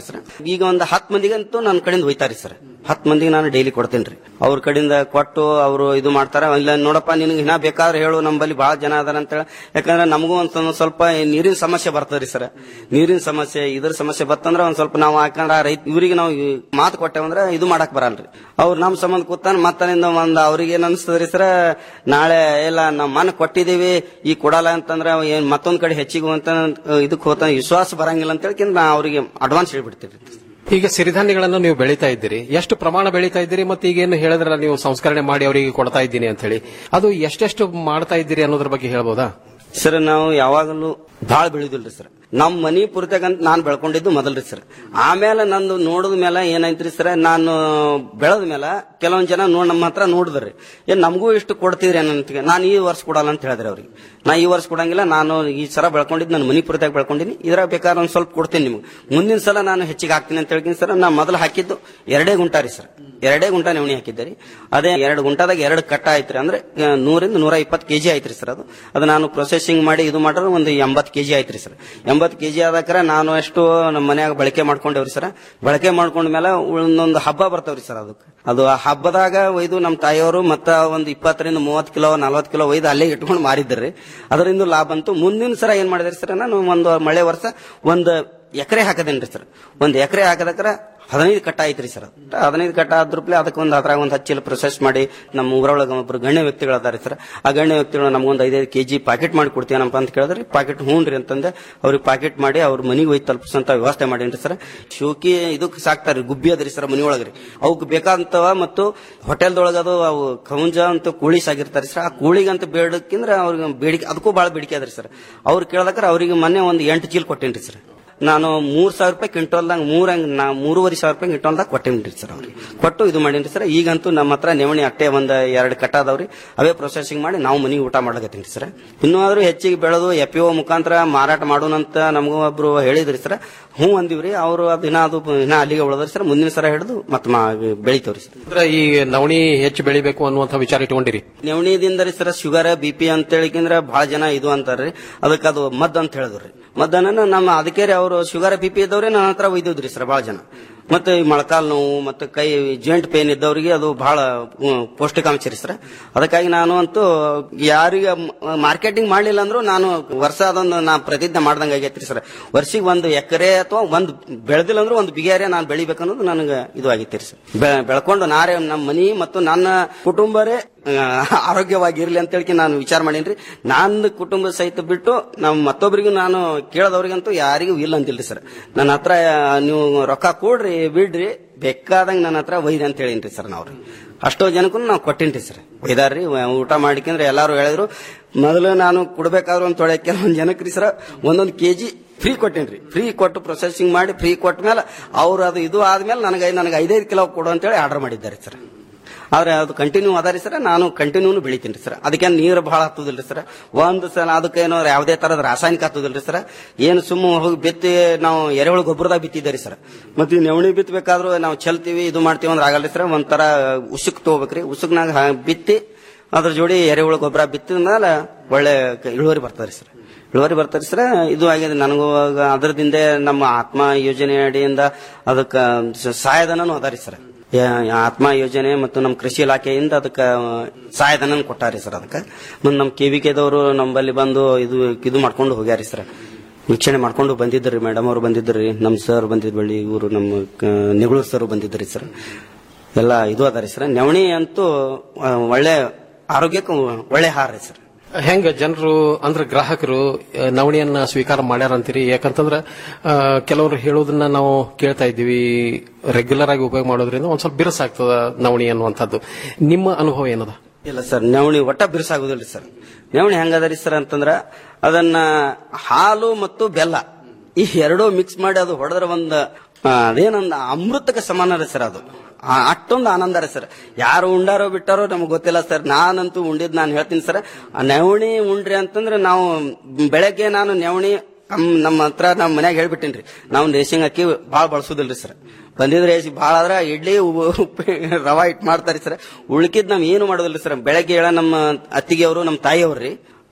M: ಸರ್ ಈಗ ಒಂದು ಹತ್ತು ಮಂದಿಗಂತೂ ನನ್ನ ಕಡೆಯಿಂದ ಹೋಯ್ತಾರಿ ಸರ್ ಹತ್ತು ಮಂದಿಗೆ ನಾನು ಡೈಲಿ ಕೊಡ್ತೇನೆ ರೀ ಅವ್ರ ಕಡೆಯಿಂದ ಕೊಟ್ಟು ಅವರು ಇದು ಮಾಡ್ತಾರ ಇಲ್ಲ ನೋಡಪ್ಪ ನಿನಗೆ ಇನ್ನ ಬೇಕಾದ್ರೆ ಹೇಳು ನಮ್ಮಲ್ಲಿ ಬಹಳ ಜನ ಅದಾರ ಅಂತ ಹೇಳಿ ಯಾಕಂದ್ರೆ ನಮಗೂ ಒಂದ್ ಸ್ವಲ್ಪ- ಸ್ವಲ್ಪ ನೀರಿನ ಸಮಸ್ಯೆ ಬರ್ತದ್ರಿ ಸರ್ ನೀರಿನ ಸಮಸ್ಯೆ ಇದ್ರ ಸಮಸ್ಯೆ ಬರ್ತಂದ್ರ ಒಂದ್ ಸ್ವಲ್ಪ ನಾವು ಯಾಕಂದ್ರೆ ಆ ರೈತ ಇವರಿಗೆ ನಾವು ಈ ಮಾತು ಕೊಟ್ಟೇವಂದ್ರ ಇದು ಮಾಡಕ್ ಬರಲ್ರಿ ಅವ್ರು ನಮ್ ಸಂಬಂಧ ಕೂತಾನ ಮತ್ತನಿಂದ ಒಂದ್ ಅವ್ರಿಗೆ ಏನ್ ಅನ್ಸ್ತದ್ರಿ ಸರ್ ನಾಳೆ ಇಲ್ಲ ನಮ್ಮ ಮನೆ ಕೊಟ್ಟಿದೀವಿ ಈ ಕೊಡಲ್ಲ ಅಂತಂದ್ರ ಏನ್ ಮತ್ತೊಂದ್ ಕಡೆ ಹೆಚ್ಚಿಗೆ ಅಂತ ಇದಕ್ ಹೋತ ವಿಶ್ವಾಸ ಬರಂಗಿಲ್ಲ ಅಂತ ಹೇಳಿ ನಾ ಅವರಿಗೆ ಅಡ್ವಾನ್ಸ್ ಹೇಳ್ಬಿಡ್ತೀವಿ
I: ಈಗ ಸಿರಿಧಾನ್ಯಗಳನ್ನು ನೀವು ಬೆಳೀತಾ ಇದ್ದೀರಿ ಎಷ್ಟು ಪ್ರಮಾಣ ಬೆಳೀತಾ ಇದ್ದೀರಿ ಮತ್ತೆ ಈಗ ಏನು ಹೇಳಿದ್ರಲ್ಲ ನೀವು ಸಂಸ್ಕರಣೆ ಮಾಡಿ ಅವರಿಗೆ ಕೊಡ್ತಾ ಇದ್ದೀನಿ ಅಂತ ಹೇಳಿ ಅದು ಎಷ್ಟೆಷ್ಟು ಮಾಡ್ತಾ ಇದ್ದೀರಿ ಅನ್ನೋದ್ರ ಬಗ್ಗೆ ಹೇಳ್ಬೋದಾ
M: ಸರ್ ನಾವು ಯಾವಾಗಲೂ ಭಾಳ ಬೆಳೆದಿಲ್ರಿ ಸರ್ ನಮ್ಮ ಮನಿ ಪೂರ್ತಿಯಾಗಂತ ನಾನು ಬೆಳ್ಕೊಂಡಿದ್ದು ಮೊದಲ್ರಿ ಸರ್ ಆಮೇಲೆ ನಂದು ನೋಡಿದ ಮೇಲೆ ಏನಾಯ್ತ್ರಿ ಸರ್ ನಾನು ಬೆಳೆದ ಮೇಲೆ ಕೆಲವೊಂದ್ ಜನ ನೋಡ್ ನಮ್ಮ ಹತ್ರ ನೋಡಿದ್ರಿ ಏನ್ ನಮಗೂ ಇಷ್ಟು ಕೊಡ್ತೀರಿ ಅನ್ನಂತ ನಾನು ಈ ವರ್ಷ ಕೊಡಲ್ಲ ಅಂತ ಹೇಳಿದ್ರಿ ಅವ್ರಿಗೆ ನಾ ಈ ವರ್ಷ ಕೊಡಂಗಿಲ್ಲ ನಾನು ಈ ಸರ ಬೆಳ್ಕೊಂಡಿದ್ದು ನನ್ನ ಮನಿ ಪೂರ್ತಿಯಾಗಿ ಬೆಳ್ಕೊಂಡಿನಿ ಇದ್ರಾಗ ಬೇಕಾದ್ರೆ ಒಂದ್ ಸ್ವಲ್ಪ ಕೊಡ್ತೀನಿ ನಿಮ್ಗೆ ಮುಂದಿನ ಸಲ ನಾನು ಹೆಚ್ಚಿಗೆ ಹಾಕ್ತೀನಿ ಅಂತ ಹೇಳ್ತೀನಿ ಸರ್ ನಾ ಮೊದಲು ಹಾಕಿದ್ದು ಎರಡೇ ಗುಂಟ ರೀ ಸರ್ ಎರಡೇ ಗುಂಟ ನೆವಣಿ ಹಾಕಿದ್ದೆ ರೀ ಅದೇ ಎರಡು ಗುಂಟದಾಗ ಎರಡು ಕಟ್ಟ ಆಯ್ತ್ರಿ ಅಂದ್ರೆ ಆ, ನೂರಿಂದ ನೂರ ಇಪ್ಪತ್ತು ಕೆಜಿ ಆಯ್ತ್ರಿ ಸರ್ ಅದು ಅದು ನಾನು ಪ್ರೊಸೆಸಿಂಗ್ ಮಾಡಿ ಇದು ಮಾಡಿದ್ರೆ ಒಂದು ಎಂಬತ್ತು ಕೆಜಿ ಆಯ್ತ್ರಿ ಸರ್ ಎಂಬತ್ತು ಕೆಜಿ ಆದಾಕ್ರ ನಾನು ಎಷ್ಟು ನಮ್ಮ ಮನ್ಯಾಗ ಬಳಕೆ ಮಾಡ್ಕೊಂಡೇವ್ರಿ ಸರ್ ಬಳಕೆ ಮಾಡ್ಕೊಂಡ ಮೇಲೆ ಒಂದೊಂದು ಹಬ್ಬ ಬರ್ತಾವ್ರಿ ಸರ್ ಅದಕ್ಕೆ ಅದು ಆ ಹಬ್ಬದಾಗ ಒಯ್ದು ನಮ್ಮ ತಾಯಿಯವರು ಮತ್ತ ಒಂದು ಇಪ್ಪತ್ತರಿಂದ ಮೂವತ್ತು ಕಿಲೋ ನಲ್ವತ್ತು ಕಿಲೋ ಒಯ್ದು ಅಲ್ಲೇ ಇಟ್ಕೊಂಡು ಮಾರಿದ್ರಿ ಅದರಿಂದ ಲಾಭ ಅಂತು ಮುಂದಿನ ಸರ ಏನ್ ಮಾಡಿದ್ರಿ ಸರ್ ನಾನು ಒಂದು ಮಳೆ ವರ್ಷ ಒಂದು ಎಕರೆ ಹಾಕದೇನ್ರಿ ಸರ್ ಒಂದು ಎಕರೆ ಹಾಕದಕ್ರ ಹದಿನೈದು ಕಟ್ಟ ಐತ್ರಿ ಸರ್ ಹದಿನೈದು ಕಟ್ಟ ಆದ್ರೂಪ್ಲೆ ಅದಕ್ಕೆ ಒಂದು ಅದ್ರಾಗ ಒಂದು ಹಚ್ಚಿ ಪ್ರೊಸೆಸ್ ಮಾಡಿ ನಮ್ಮ ಊರೊಳಗೆ ಒಬ್ರು ಗಣ್ಯ ವ್ಯಕ್ತಿಗಳು ಅದಾರೆ ಸರ್ ಆ ಗಣ್ಯ ವ್ಯಕ್ತಿಗಳು ನಮ್ಗೊಂದು ಐದೈದು ಕೆಜಿ ಪಾಕೆಟ್ ಮಾಡಿ ಕೊಡ್ತೀನಪ್ಪ ಅಂತ ಕೇಳಿದ್ರಿ ಪಾಕೆಟ್ ಹ್ಞೂನ್ರಿ ಅಂತಂದೆ ಅವ್ರಿಗೆ ಪಾಕೆಟ್ ಮಾಡಿ ಅವ್ರ ಮನಿಗೆ ಒಯ್ದು ತಲುಪಿಸಂತ ವ್ಯವಸ್ಥೆ ಮಾಡೇನ್ರಿ ಸರ್ ಶೋಕಿ ಇದಕ್ಕೆ ಸಾಕ್ತಾರ್ರಿ ಗುಬ್ಬಿ ಅದ್ರಿ ಸರ್ ಮನಿ ಒಳಗ್ರಿ ಅವಕ್ಕೆ ಬೇಕಾದಂತವ ಮತ್ತು ಹೋಟೆಲ್ದೊಳಗೆ ಅದು ಅವು ಕೌಂಜ ಅಂತ ಕೋಳಿ ಸಾಗಿರ್ತಾರೆ ಸರ್ ಆ ಕೋಳಿಗಂತ ಬೇಡಕ್ಕಿಂದ್ರೆ ಅವ್ರಿಗೆ ಬೇಡಿಕೆ ಅದಕ್ಕೂ ಬಹಳ ಬೇಡಿಕೆ ಅದ್ರಿ ಸರ್ ಅವ್ರು ಕೇಳದಕ್ರ ಅವ್ರಿಗೆ ಮೊನ್ನೆ ಒಂದು ಎಂಟು ಚೀಲ ಕೊಟ್ಟೇನ್ರಿ ಸರ್ ನಾನು ಮೂರ್ ಸಾವಿರ ರೂಪಾಯಿ ಕ್ವಿಂಟಲ್ದಾಗ ಮೂರ್ ಹಂಗ್ ನಾ ಮೂರುವರೆ ಸಾವಿರ ರೂಪಾಯಿ ಕ್ವಿಂಟಲ್ದಾಗ ಕೊಟ್ಟೇನ್ರಿ ಸರ್ ಅವ್ರಿಗೆ ಕೊಟ್ಟು ಇದು ಮಾಡೇನ್ರಿ ಸರ್ ಈಗಂತೂ ನಮ್ಮ ಹತ್ರ ನೆವಣಿ ಅಟ್ಟೆ ಒಂದ್ ಎರಡು ಕಟ್ಟ ಅದಾವ್ರಿ ಅವೇ ಪ್ರೊಸೆಸಿಂಗ್ ಮಾಡಿ ನಾವು ಮನಿಗೆ ಊಟ ಮಾಡ್ಲಕತ್ತೀನಿ ಸರ್ ಇನ್ನೂ ಆದ್ರೂ ಹೆಚ್ಚಿಗೆ ಬೆಳೆದು ಎಫ್ ಪಿ ಮುಖಾಂತರ ಮಾರಾಟ ಮಾಡೋಣಂತ ನಮಗೂ ಒಬ್ರು ಹೇಳಿದ್ರಿ ಸರ್ ಹ್ಞೂ ಅಂದಿವ್ರಿ ಅವರು ಅದು ಇನ್ನ ಅದು ಇನ್ನ ಅಲ್ಲಿಗೆ ಉಳದ್ರಿ ಸರ್ ಮುಂದಿನ ಸರ ಹಿಡಿದು ಮತ್ತೆ ಬೆಳಿತವ್ರಿ ಸರ್
I: ಅಂದ್ರೆ ಈ ನವಣಿ ಹೆಚ್ಚು ಬೆಳಿಬೇಕು ಅನ್ನುವಂಥ ವಿಚಾರ ಇಟ್ಕೊಂಡಿರಿ
M: ನೆವಣಿದಿಂದ ರೀ ಸರ್ ಶುಗರ್ ಬಿ ಪಿ ಅಂತ ಹೇಳಿಕಂದ್ರ ಬಹಳ ಜನ ಇದು ಅಂತಾರ್ರಿ ಅದಕ್ಕೆ ಅದು ಮದ್ ಅಂತ ಹೇಳಿದ್ರಿ ಮದ್ದನ್ನ ನಮ್ಮ ಅದಕ್ಕೆ ರೀ ಅವರು ಶುಗರ್ ಬಿ ಪಿ ಇದ್ದವ್ರೆ ನನ್ನ ಹತ್ರ ಒಯ್ದಿದ್ರಿ ಸರ್ ಬಹಳ ಜನ ಮತ್ತೆ ಈ ಮೊಳಕಾಲ್ ನೋವು ಮತ್ತೆ ಕೈ ಜಾಯಿಂಟ್ ಪೇನ್ ಇದ್ದವರಿಗೆ ಅದು ಬಹಳ ಹ್ಮ್, ಪೌಷ್ಟಿಕಾಂಶ ರೀ ಸರ್ ಅದಕ್ಕಾಗಿ ನಾನು ಅಂತೂ ಯಾರಿಗೆ ಮಾರ್ಕೆಟಿಂಗ್ ಮಾಡ್ಲಿಲ್ಲ ಅಂದ್ರೂ ನಾನು ವರ್ಷ ಅದೊಂದು ನಾ ಪ್ರತಿಜ್ಞೆ ಮಾಡ್ದಂಗ ಆಗೈತ್ರಿ ಸರ್ ವರ್ಷಿಗೆ ಒಂದು ಎಕರೆ ಅಥವಾ ಒಂದು ಬೆಳೆದಿಲ್ಲ ಅಂದ್ರೂ ಒಂದು ಬಿಗಿಯಾರೆ ನಾನು ಬೆಳಿಬೇಕನ್ನೋದು ನನಗೆ ಇದು ಆಗೈತಿ ಸರ್ ಬೆ- ಬೆಳ್ಕೊಂಡು ನಾರೇ ನಮ್ಮ ಮನಿ ಮತ್ತು ನನ್ನ ಕುಟುಂಬರೇ ಆ, ಆರೋಗ್ಯವಾಗಿರ್ಲಿ ಅಂತ ಹೇಳಿ ನಾನು ವಿಚಾರ ಮಾಡೀನಿ ನನ್ನ ಕುಟುಂಬ ಸಹಿತ ಬಿಟ್ಟು ನಮ್ಮ ಮತ್ತೊಬ್ಬರಿಗೂ ನಾನು ಕೇಳದವ್ರಿಗಂತೂ ಯಾರಿಗೂ ಇಲ್ಲ ಅಂತಿಲ್ರಿ ಸರ್ ನನ್ನ ಹತ್ರ ಆ, ನೀವು ರೊಕ್ಕ ಕೊಡ್ರಿ ಬಿಡ್ರಿ ಬೇಕಾದಂಗ ನನ್ನ ಹತ್ರ ಒಯ್ರಿ ಅಂತ ಹೇಳಿನ್ರಿ ಸರ್ ನಾವ್ರಿ ಅಷ್ಟೋ ಜನಕ್ಕೂ ನಾವು ಕೊಟ್ಟಿನ್ರಿ ಸರ್ ಒಯ್ದಾರ್ರಿ ವ- ಊಟ ಮಾಡಿಕಂದ್ರೆ ಎಲ್ಲಾರು ಹೇಳಿದ್ರು ಮೊದಲು ನಾನು ಕೊಡ್ಬೇಕಾದ್ರು ಅಂತ ತೊಳೆ ಕೆಲವೊಂದು ಜನಕ್ಕೆ ರೀ ಸರ್ ಒಂದೊಂದು ಕೆಜಿ ಫ್ರೀ ಕೊಟ್ಟೇನ್ರಿ ಫ್ರೀ ಕೊಟ್ಟು ಪ್ರೊಸೆಸಿಂಗ್ ಮಾಡಿ ಫ್ರೀ ಕೊಟ್ಟ ಮೇಲೆ ಅವ್ರು ಅದು ಇದು ಆದ್ಮೇಲೆ ನನಗೆ ನನಗೆ ಐದೈದು ಕಿಲೋ ಕೊಡು ಅಂತೇಳಿ ಆರ್ಡರ್ ಮಾಡಿದ್ದಾರೆ ಸರ್ ಆದ್ರೆ ಅದು ಕಂಟಿನ್ಯೂ ಅದಾರಿ ಸರ್ ನಾನು ಕಂಟಿನ್ಯೂನು ಬೆಳಿತೀನಿ ಸರ್ ಅದಕ್ಕೆ ನೀರು ಬಹಳ ಹತ್ತುದಿಲ್ರಿ ಸರ್ ಒಂದು ಸಲ ಅದಕ್ಕೇನೋ ಯಾವುದೇ ತರದ ರಾಸಾಯನಿಕ ಹತ್ತುದಿಲ್ರಿ ಸರ್ ಏನು ಸುಮ್ಮ ಹೋಗಿ ಬಿತ್ತಿ ನಾವು ಎರೆಹುಳು ಗೊಬ್ಬರದಾಗ ಬಿತ್ತಿದ್ದೀರಿ ಸರ್ ಮತ್ತೆ ಈ ನೆವಣಿ ಬಿತ್ತಬೇಕಾದ್ರೂ ನಾವು ಚೆಲ್ತೀವಿ ಇದು ಮಾಡ್ತೀವಿ ಅಂದ್ರೆ ಆಗಲ್ರಿ ಸರ್ ಒಂಥರ ಉಸುಕ್ ತಗೋಬೇಕ್ರಿ ಉಸುಕ್ನಾಗ ಹಾ- ಬಿತ್ತಿ ಅದ್ರ ಜೋಡಿ ಎರೆಹುಳು ಗೊಬ್ಬರ ಬಿತ್ತಿದ ಮೇಲೆ ಒಳ್ಳೆ ಕ- ಇಳುವರಿ ಬರ್ತದೆ ಸರ್ ಇಳುವರಿ ಬರ್ತಾರೆ ಸರ್ ಇದು ಆಗಿದೆ ನನಗೂ ಆಗ ಅದರದಿಂದ ನಮ್ಮ ಆತ್ಮ ಯೋಜನೆ ಅಡಿಯಿಂದ ಅದಕ್ಕೆ ಸಹಾಯಧನನು ಅದಾರಿ ಸರ್ ಯಾ- ಆತ್ಮ ಯೋಜನೆ ಮತ್ತು ನಮ್ಮ ಕೃಷಿ ಇಲಾಖೆಯಿಂದ ಅದಕ್ಕೆ ಸಹಾಯಧನ ಕೊಟ್ಟಾರಿ ಸರ್ ಅದಕ್ಕೆ ಮತ್ತು ನಮ್ಮ ಕೆ ವಿ ಕೆದವರು ನಮ್ಮಲ್ಲಿ ಬಂದು ಇದು ಇದು ಮಾಡ್ಕೊಂಡು ಹೋಗ್ಯಾರಿ ಸರ್ ವೀಕ್ಷಣೆ ಮಾಡ್ಕೊಂಡು ಬಂದಿದ್ರಿ ಮೇಡಮ್ ಅವರು ಬಂದಿದ್ರಿ ನಮ್ಮ ಸರ್ ಬಂದಿದ್ ಬಳಿ ಇವರು ನಮ್ಮ ಕ- ನೆಗಳೂರು ಸರ್ ಬಂದಿದ್ರಿ ಸರ್ ಎಲ್ಲ ಇದು ಅದಾರಿ ಸರ್ ನವಣಿ ಅಂತೂ ಆ, ಒಳ್ಳೆ ಆರೋಗ್ಯಕ್ಕೆ ಒಳ್ಳೆ ಆಹಾರ ರೀ ಸರ್
I: ಹೆಂಗ ಜನರು ಅಂದ್ರೆ ಗ್ರಾಹಕರು ಆ, ನವಣಿಯನ್ನ ಸ್ವೀಕಾರ ಮಾಡ್ಯಾರ ಅಂತೀರಿ ಯಾಕಂತಂದ್ರ ಆ, ಕೆಲವರು ಹೇಳೋದನ್ನ ನಾವು ಕೇಳ್ತಾ ಇದ್ದೀವಿ ರೆಗ್ಯುಲರ್ ಆಗಿ ಉಪಯೋಗ ಮಾಡೋದ್ರಿಂದ ಒಂದ್ ಸ್ವಲ್ಪ ಬಿರುಸಾಗ್ತದ ನವಣಿ ಅನ್ನುವಂಥದ್ದು ನಿಮ್ಮ ಅನುಭವ ಏನದ
M: ಇಲ್ಲ ಸರ್ ನವಣಿ ಒಟ್ಟ ಬಿರುಸಾಗುದಿಲ್ಲ ಸರ್ ನವಣಿ ಹೆಂಗದರಿ ಸರ್ ಅಂತಂದ್ರ ಅದನ್ನ ಹಾಲು ಮತ್ತು ಬೆಲ್ಲ ಈ ಎರಡೂ ಮಿಕ್ಸ್ ಮಾಡಿ ಅದು ಹೊಡೆದ್ರೆ ಒಂದು ಆ, ಅದೇನೊಂದು ಅಮೃತಕ್ಕೆ ಸಮಾನ ರೀ ಸರ್ ಅದು ಆ, ಅಷ್ಟೊಂದು ಆನಂದ ರೀ ಸರ್ ಯಾರು ಉಂಡಾರೋ ಬಿಟ್ಟಾರೋ ನಮಗೆ ಗೊತ್ತಿಲ್ಲ ಸರ್ ನಾನಂತೂ ಉಂಡಿದ್ ನಾನು ಹೇಳ್ತೀನಿ ಸರ್ ಆ ನವಣಿ ಉಂಡ್ರಿ ಅಂತಂದ್ರೆ ನಾವು ಬೆಳಗ್ಗೆ ನಾನು ನವಣಿ ನಮ್- ನಮ್ಮ ಹತ್ರ ನಮ್ಮ ಮನ್ಯಾಗ ಹೇಳ್ಬಿಟ್ಟೇನ್ರಿ ನಾವು ರೇಷನ್ ಅಕ್ಕಿ ಭಾಳ ಬಳಸೋದಿಲ್ರಿ ಸರ್ ಬಂದಿದ್ರೆ ರೇಷಿ ಭಾಳ ಆದ್ರ ಇಡ್ಲಿ ಉ- ಉಪ್ಪು ರವಾ ಇಟ್ ಮಾಡ್ತಾರೆ ಸರ್ ಉಳ್ಕಿದ್ ನಾವ್ ಏನು ಮಾಡೋದಿಲ್ಲ ಸರ್ ಬೆಳಗ್ಗೆ ಹೇಳ ನಮ್ಮ ಅತ್ತಿಗೆ ಅವರು ನಮ್ಮ ತಾಯಿಯವ್ರಿ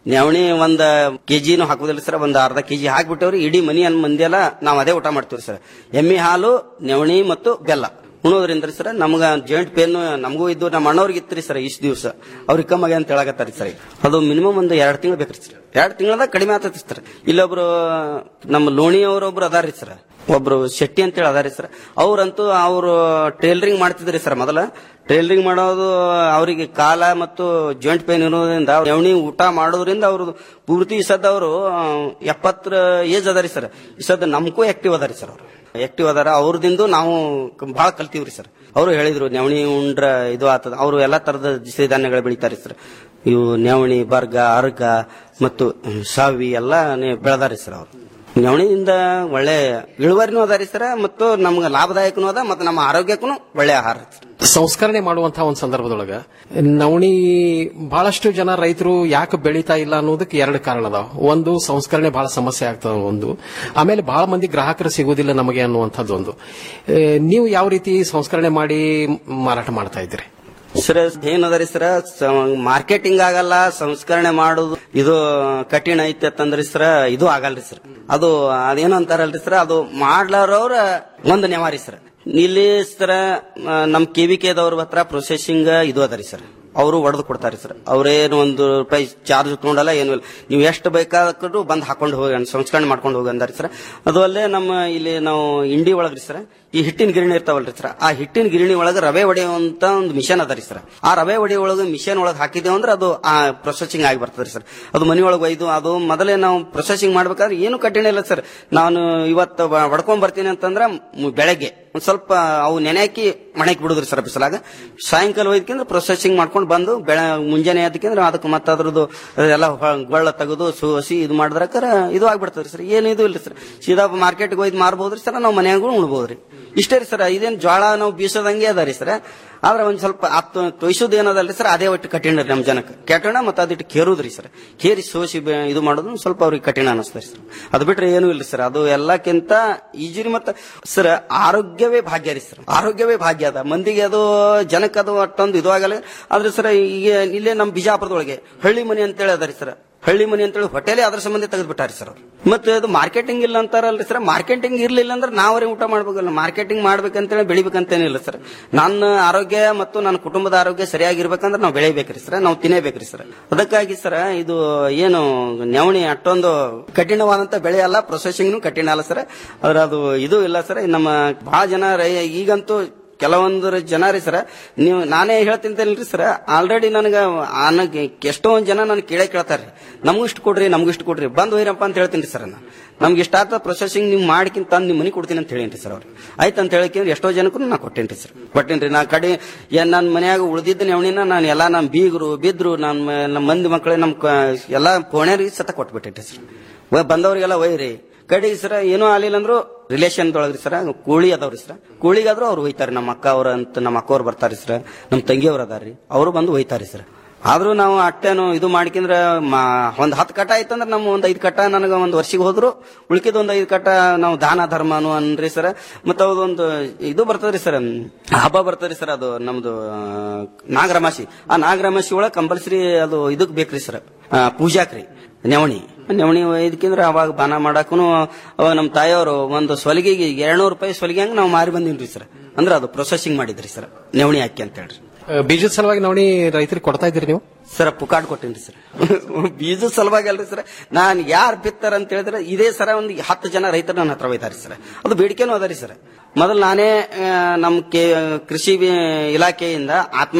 M: ನವಣಿ ಒಂದ್ ಕೆಜಿನೂ ಹಾಕುದಿಲ್ಲ ಸರ್ ಒಂದ್ ಅರ್ಧ ಕೆಜಿ ಹಾಕ್ಬಿಟ್ಟವ್ರಿ ಇಡೀ ಮನಿ ಅನ್ ಮಂದಿ ಎಲ್ಲ ನಾವ್ ಅದೇ ಊಟ ಮಾಡ್ತೀವಿ ಸರ್ ಎಮ್ಮೆ ಹಾಲು ನವಣಿ ಮತ್ತು ಬೆಲ್ಲ ಉಣೋದ್ರಿಂದ ಸರ್ ನಮ್ಗ ಜಾಯಿಂಟ್ ಪೇನ್ ನಮಗೂ ಇದ್ದು ನಮ್ಮ ಅಣ್ಣವ್ರಿಗೆ ಇತ್ರಿ ಸರ್ ಇಷ್ಟು ದಿವಸ ಅವ್ರಿಗೆ ಕಮ್ಮಗೆ ಅಂತ ಹೇಳಕತ್ತಾರಿ ಸರ್ ಅದು ಮಿನಿಮಮ್ ಒಂದು ಎರಡು ತಿಂಗಳು ಬೇಕ್ರಿ ಸರ್ ಎರಡು ತಿಂಗಳದಾಗ ಕಡಿಮೆ ಆಗ್ತೈತಿ ಸರ್ ಇಲ್ಲೊಬ್ರು ನಮ್ಮ ಲೋಣಿ ಅವರೊಬ್ರು ಅದಾರಿ ಸರ್ ಒಬ್ರು ಶೆಟ್ಟಿ ಅಂತ ಹೇಳಿ ಅದಾರಿ ಸರ್ ಅವ್ರಂತೂ ಅವರು ಟೇಲರಿಂಗ್ ಮಾಡ್ತಿದ್ರಿ ಸರ್ ಮೊದಲ ಟೇಲರಿಂಗ್ ಮಾಡೋದು ಅವರಿಗೆ ಕಾಲ ಮತ್ತು ಜಾಯಿಂಟ್ ಪೇನ್ ಇರೋದ್ರಿಂದ ನವಣಿ ಊಟ ಮಾಡೋದ್ರಿಂದ ಅವ್ರದ್ದು ಪೂರ್ತಿ ಇಸದ್ ಅವರು ಎಪ್ಪತ್ತರ ಏಜ್ ಅದಾರಿ ಸರ್ ಇಸದ್ ನಮ್ಗೂ ಆಕ್ಟಿವ್ ಅದಾರಿ ಸರ್ ಅವರು ಆಕ್ಟಿವ್ ಅದಾರ ಅವ್ರದಿಂದ ನಾವು ಬಹಳ ಕಲ್ತೀವ್ರಿ ಸರ್ ಅವರು ಹೇಳಿದ್ರು ನವಣಿ ಉಂಡ್ರ ಇದು ಆತದ ಅವರು ಎಲ್ಲಾ ತರದ ಸಿರಿಧಾನ್ಯಗಳು ಬೆಳಿತಾರೆ ಸರ್ ಇವು ನವಣಿ ಬರ್ಗ ಅರ್ಗ ಮತ್ತು ಶಾವಿ ಎಲ್ಲ ಬೆಳೆದಾರಿ ಸರ್ ಅವರು ನವಣಿಯಿಂದ ಒಳ್ಳೆ ಇಳುವರಿನೂ ಅದಾರಿ ಸರ್ ಮತ್ತು ನಮ್ಗೆ ಲಾಭದಾಯಕನೂ ಅದ ಮತ್ತು ನಮ್ಮ ಆರೋಗ್ಯಕ್ಕೂ ಒಳ್ಳೆ ಆಹಾರ ಸರ್
I: ಸಂಸ್ಕರಣೆ ಮಾಡುವಂತಹ ಒಂದು ಸಂದರ್ಭದೊಳಗ ನವಣಿ ಬಹಳಷ್ಟು ಜನ ರೈತರು ಯಾಕೆ ಬೆಳೀತಾ ಇಲ್ಲ ಅನ್ನೋದಕ್ಕೆ ಎರಡು ಕಾರಣ ಅದಾವ ಒಂದು ಸಂಸ್ಕರಣೆ ಬಹಳ ಸಮಸ್ಯೆ ಆಗ್ತದ ಒಂದು ಆಮೇಲೆ ಬಹಳ ಮಂದಿ ಗ್ರಾಹಕರು ಸಿಗೋದಿಲ್ಲ ನಮಗೆ ಅನ್ನುವಂಥದ್ದು ಒಂದು ಏ, ನೀವು ಯಾವ ರೀತಿ ಸಂಸ್ಕರಣೆ ಮಾಡಿ ಮಾರಾಟ ಮಾಡ್ತಾ ಇದ್ದೀರಿ
M: ಸರ್ ಏನದರಿ ಸರ್ ಮಾರ್ಕೆಟಿಂಗ್ ಆಗಲ್ಲ ಸಂಸ್ಕರಣೆ ಮಾಡೋದು ಇದು ಕಠಿಣ ಐತೆ ಅಂತಂದ್ರಿ ಸರ್ ಇದು ಆಗಲ್ರಿ ಸರ್ ಅದು ಅದೇನು ಅಂತಾರಲ್ರಿ ಸರ್ ಅದು ಮಾಡ್ಲಾರವ್ರ ಒಂದು ನೆವಾರಿ ಸರ್ ಇಲ್ಲಿ ಸರ್ ನಮ್ ಕೆ ವಿ ಕೆದವ್ರ ಹತ್ರ ಪ್ರೊಸೆಸಿಂಗ್ ಇದು ಅದರಿ ಸರ್ ಅವರು ಒಡೆದು ಕೊಡ್ತಾರೆ ಸರ್ ಅವ್ರೇನು ಒಂದು ರೂಪಾಯಿ ಚಾರ್ಜ್ ತಗೊಂಡಲ್ಲ ಏನು ಇಲ್ಲ ನೀವು ಎಷ್ಟು ಬೇಕಾದ್ರೂ ಬಂದು ಹಾಕೊಂಡು ಹೋಗಿ ಅನ್- ಸಂಸ್ಕರಣೆ ಮಾಡ್ಕೊಂಡು ಹೋಗಿ ಅಂದಾರಿ ಸರ್ ಅದು ಅಲ್ಲೇ ನಮ್ಮ ಇಲ್ಲಿ ನಾವು ಇಂಡಿ ಒಳಗ್ರಿ ಸರ್ ಈ ಹಿಟ್ಟಿನ ಗಿರಣಿ ಇರ್ತಾವಲ್ರಿ ಸರ್ ಆ ಹಿಟ್ಟಿನ ಗಿರಣಿ ಒಳಗೆ ರವೆ ಹೊಡೆಯುವಂತ ಒಂದು ಮಿಷನ್ ಅದರಿ ಸರ್ ಆ ರವೆ ಹೊಡೆಯ ಒಳಗೆ ಮಿಷನ್ ಒಳಗೆ ಹಾಕಿದೇವು ಅಂದ್ರೆ ಅದು ಆ ಪ್ರೊಸೆಸಿಂಗ್ ಆಗಿ ಬರ್ತದ್ರಿ ಸರ್ ಅದು ಮನಿ ಒಳಗೆ ಒಯ್ದು ಅದು ಮೊದಲೇ ನಾವು ಪ್ರೊಸೆಸಿಂಗ್ ಮಾಡ್ಬೇಕಾದ್ರೆ ಏನು ಕಠಿಣ ಇಲ್ಲ ಸರ್ ನಾನು ಇವತ್ತು ಬ- ಹೊಡ್ಕೊಂಡ್ ಬರ್ತೀನಿ ಅಂತಂದ್ರೆ ಮು- ಬೆಳಗ್ಗೆ ಒಂದ್ ಸ್ವಲ್ಪ ಅವು ನೆನೆ ಹಾಕಿ ಮನೆಗೆ ಬಿಡುದ್ರಿ ಸರ್ ಬಿಸಲಾಗ ಸಾಯಂಕಾಲ ಒಯ್ದಕ್ಕಿಂದ್ರೆ ಪ್ರೊಸೆಸಿಂಗ್ ಮಾಡ್ಕೊಂಡು ಬಂದು ಬೆಳ ಮುಂಜಾನೆ ಅದಕ್ಕಿಂದ್ರೆ ಅದಕ್ಕೆ ಮತ್ತೆ ಅದ್ರದ್ದು ಎಲ್ಲ ಹೊ- ಗೊಳ್ಳ ತೆಗೆದು ಸೋಸಿ ಇದು ಮಾಡಿದ್ರಕ್ಕಾರ ಇದು ಆಗ್ಬಿಡ್ತದ್ರಿ ಸರ್ ಏನು ಇದು ಇಲ್ಲ ಸರ್ ಸೀದಾ ಮಾರ್ಕೆಟ್ಗೆ ಒಯ್ದು ಮಾರ್ಬೋದ್ರಿ ಸರ್ ನಾವು ಮನ್ಯಾಗೂ ಉಣ್ಬೋದ್ರಿ ಇಷ್ಟೇ ರೀ ಸರ್ ಇದೇನು ಜ್ವಾಳ ನಾವು ಬೀಸೋದಂಗೆ ಅದ ರೀ ಸರ್ ಆದ್ರೆ ಒಂದ್ ಸ್ವಲ್ಪ ಹತ್ತು ತೊಯ್ಸೋದು ಏನದಲ್ರಿ ಸರ್ ಅದೇ ಒಟ್ಟು ಕಠಿಣ ರೀ ನಮ್ಮ ಜನಕ್ಕೆ ಕೆಟ್ಟಣ ಮತ್ತೆ ಅದಿಟ್ಟು ಕೇರುದ್ರಿ ಸರ್ ಕೇರಿ ಸೋಸಿ ಬೆ- ಇದು ಮಾಡೋದು ಸ್ವಲ್ಪ ಅವ್ರಿಗೆ ಕಠಿಣ ಅನಿಸ್ತದೆ ಸರ್ ಅದು ಬಿಟ್ರೆ ಏನೂ ಇಲ್ಲ ಸರ್ ಅದು ಎಲ್ಲಕ್ಕಿಂತ ಈಜಿರಿ ಮತ್ತೆ ಸರ್ ಆರೋಗ್ಯವೇ ಭಾಗ್ಯ ರೀ ಸರ್ ಆರೋಗ್ಯವೇ ಭಾಗ್ಯ ಅದ ಮಂದಿಗೆ ಅದು ಜನಕ್ಕೆ ಅದು ಅಷ್ಟೊಂದು ಇದು ಆಗಲ್ಲ ಆದ್ರೆ ಸರ್ ಈಗ ಇಲ್ಲೇ ನಮ್ಮ ಬಿಜಾಪುರದೊಳಗೆ ಹಳ್ಳಿ ಮನೆ ಅಂತೇಳಿ ಅದ ರೀ ಸರ್ ಹಳ್ಳಿ ಮನೆ ಅಂತೇಳಿ ಹೋಟೆಲೇ ಅದ್ರ ಸಂಬಂಧ ತೆಗೆದು ಬಿಟ್ಟಾರಿ ಸರ್ ಅವ್ರು ಮತ್ತೆ ಅದು ಮಾರ್ಕೆಟಿಂಗ್ ಇಲ್ಲ ಅಂತಾರಲ್ರಿ ಸರ್ ಮಾರ್ಕೆಟಿಂಗ್ ಇರ್ಲಿಲ್ಲ ಅಂದ್ರೆ ನಾವರೇ ಊಟ ಮಾಡ್ಬೇಕಲ್ಲ ಮಾರ್ಕೆಟಿಂಗ್ ಮಾಡ್ಬೇಕಂತೇಳಿ ಬೆಳಿಬೇಕಂತೇನಿಲ್ಲ ಸರ್ ನನ್ನ ಆರೋಗ್ಯ ಮತ್ತು ನನ್ನ ಕುಟುಂಬದ ಆರೋಗ್ಯ ಸರಿಯಾಗಿರ್ಬೇಕಂದ್ರೆ ನಾವು ಬೆಳಿಬೇಕ್ರಿ ಸರ್ ನಾವು ತಿನ್ನೇಬೇಕ್ರಿ ಸರ್ ಅದಕ್ಕಾಗಿ ಸರ್ ಇದು ಏನು ನವಣಿ ಅಷ್ಟೊಂದು ಕಠಿಣವಾದಂತ ಬೆಳೆ ಅಲ್ಲ ಪ್ರೊಸೆಸಿಂಗ್ನು ಕಠಿಣ ಅಲ್ಲ ಸರ್ ಆದ್ರೆ ಅದು ಇದು ಇಲ್ಲ ಸರ್ ನಮ್ಮ ಬಹಳ ಜನ ರೈ- ಈಗಂತೂ ಕೆಲವೊಂದು ಜನ ರೀ ಸರ್ ನೀವು ನಾನೇ ಹೇಳ್ತಿಂತೇನ್ರಿ ಸರ್ ಆಲ್ರೆಡಿ ನನಗೆ ನನಗೆ ಎಷ್ಟೊಂದು ಜನ ನನ್ ಕೇಳೇ ಕೇಳ್ತಾರೆ ನಮಗೂ ಇಷ್ಟು ಕೊಡ್ರಿ ನಮಗೂ ಇಷ್ಟು ಕೊಡ್ರಿ ಬಂದು ಹೋಯ್ರಪ್ಪ ಅಂತ ಹೇಳ್ತೀನಿ ಸರ್ ನಾನು ನಮ್ಗೆ ಇಷ್ಟ ಆತ ಪ್ರೊಸೆಸಿಂಗ್ ನೀವು ಮಾಡ್ಕಿಂತ ತಂದು ನಿಮ್ಮ ಮನೆ ಕೊಡ್ತೀನಿ ಅಂತ ಹೇಳೀನಿ ಸರ್ ಅವ್ರು ಆಯ್ತು ಅಂತ ಹೇಳಿಕೆ ಎಷ್ಟೋ ಜನಕ್ಕೂ ನಾ ಕೊಟ್ಟೇನ್ರಿ ಸರ್ ಕೊಟ್ಟೇನ್ರಿ ನಾ ಕಡೆ ಏನ್ ನನ್ನ ಮನ್ಯಾಗ ಉಳಿದಿದ್ದ ನವಣಿನ ನಾನು ಎಲ್ಲಾ ನಮ್ಮ ಬೀಗರು ಬಿದ್ರು ನಮ್ಮ ನಮ್ಮ ಮಂದಿ ಮಕ್ಕಳೇ ನಮ್ಮ ಕ- ಎಲ್ಲಾ ಪೋಣ್ಯರಿಗೆ ಸತ ಕೊಟ್ಬಿಟ್ಟೇನ್ರಿ ಸರ್ ವ- ಬಂದವ್ರಿಗೆಲ್ಲ ಒಯ್ರಿ ಕಡೆಗೆ ಸರ ಏನೂ ಆಗ್ಲಿಲ್ಲ ಅಂದ್ರು ರಿಲೇಷನ್ ದೊಳಗ್ರಿ ಸರ ಕೋಳಿ ಅದಾವ್ರಿ ಸರ್ ಕೋಳಿಗಾದ್ರೂ ಅವ್ರು ಒಯ್ತಾರೆ ನಮ್ಮ ಅಕ್ಕ ಅವ್ರ ಅಂತ ನಮ್ಮ ಅಕ್ಕ ಅವ್ರು ಬರ್ತಾರೆ ಸರ್ ನಮ್ಮ ತಂಗಿಯವ್ರು ಅದಾರ್ರಿ ಅವರು ಬಂದು ಒಯ್ತಾರೆ ಸರ್ ಆದ್ರೂ ನಾವು ಅಟ್ಟೇನು ಇದು ಮಾಡ್ಕೊಂಡ್ರ ಒಂದ್ ಹತ್ತು ಕಟ ಆಯ್ತಂದ್ರೆ ನಮ್ಮ ಒಂದ್ ಐದು ಕಟ ನನಗೆ ಒಂದ್ ವರ್ಷಿಗೆ ಹೋದ್ರು ಉಳ್ಕಿದ ಒಂದ್ ಐದು ಕಟ ನಾವು ದಾನ ಧರ್ಮನು ಅನ್ರಿ ಸರ್ ಮತ್ತೆ ಅದೊಂದು ಇದು ಬರ್ತದ್ರಿ ಸರ್ ಹಬ್ಬ ಬರ್ತದ್ರಿ ಸರ್ ಅದು ನಮ್ದು ಆ, ನಾಗರಮಾಸಿ ಆ ನಾಗರಮಾಸಿ ಒಳಗೆ ಕಂಪಲ್ಸರಿ ಅದು ಇದಕ್ ಬೇಕ್ರಿ ಸರ್ ಪೂಜಾಕ್ರಿ ನವಣಿ ನವಣಿ ಇದಕ್ಕಿಂದ್ರೆ ಅವಾಗ ಬಾನ ಮಾಡಾಕು ಅವಾಗ ನಮ್ಮ ತಾಯಿಯವರು ಒಂದು ಸೊಲಿಗೆಗೆ ಎರಡ್ನೂರು ರೂಪಾಯಿ ಸೊಲಿಗೆ ಹಂಗ ನಾವು ಮಾರಿ ಬಂದಿನ್ರಿ ಸರ್ ಅಂದ್ರೆ ಅದು ಪ್ರೊಸೆಸಿಂಗ್ ಮಾಡಿದ್ರಿ ಸರ್ ನವಣಿ ಹಾಕಿ ಅಂತ ಹೇಳ್ರಿ
I: ಆ, ಬೀಜದ ಸಲುವಾಗಿ ನವಣಿ ರೈತರಿಗೆ ಕೊಡ್ತಾ ಇದ್ದೀರಿ ನೀವು
M: ಸರ್ ಪುಕಾಡ್ ಕೊಟ್ಟೇನ್ರಿ ಸರ್ ಬೀಜದ ಸಲುವಾಗಿ ಅಲ್ರಿ ಸರ್ ನಾನ್ ಯಾರು ಬಿತ್ತಾರ ಅಂತ ಹೇಳಿದ್ರೆ ಇದೇ ಸರ ಒಂದು ಹತ್ತು ಜನ ರೈತರು ನನ್ನ ಹತ್ರ ಒಯ್ತಾರೆ ಸರ್ ಅದು ಬೇಡಿಕೆನೂ ಅದರಿ ಸರ್ ಮೊದಲು ನಾನೇ ಆ, ನಮ್ಮ ಕೆ ಕೃಷಿ ವಿ- ಇಲಾಖೆಯಿಂದ ಆತ್ಮ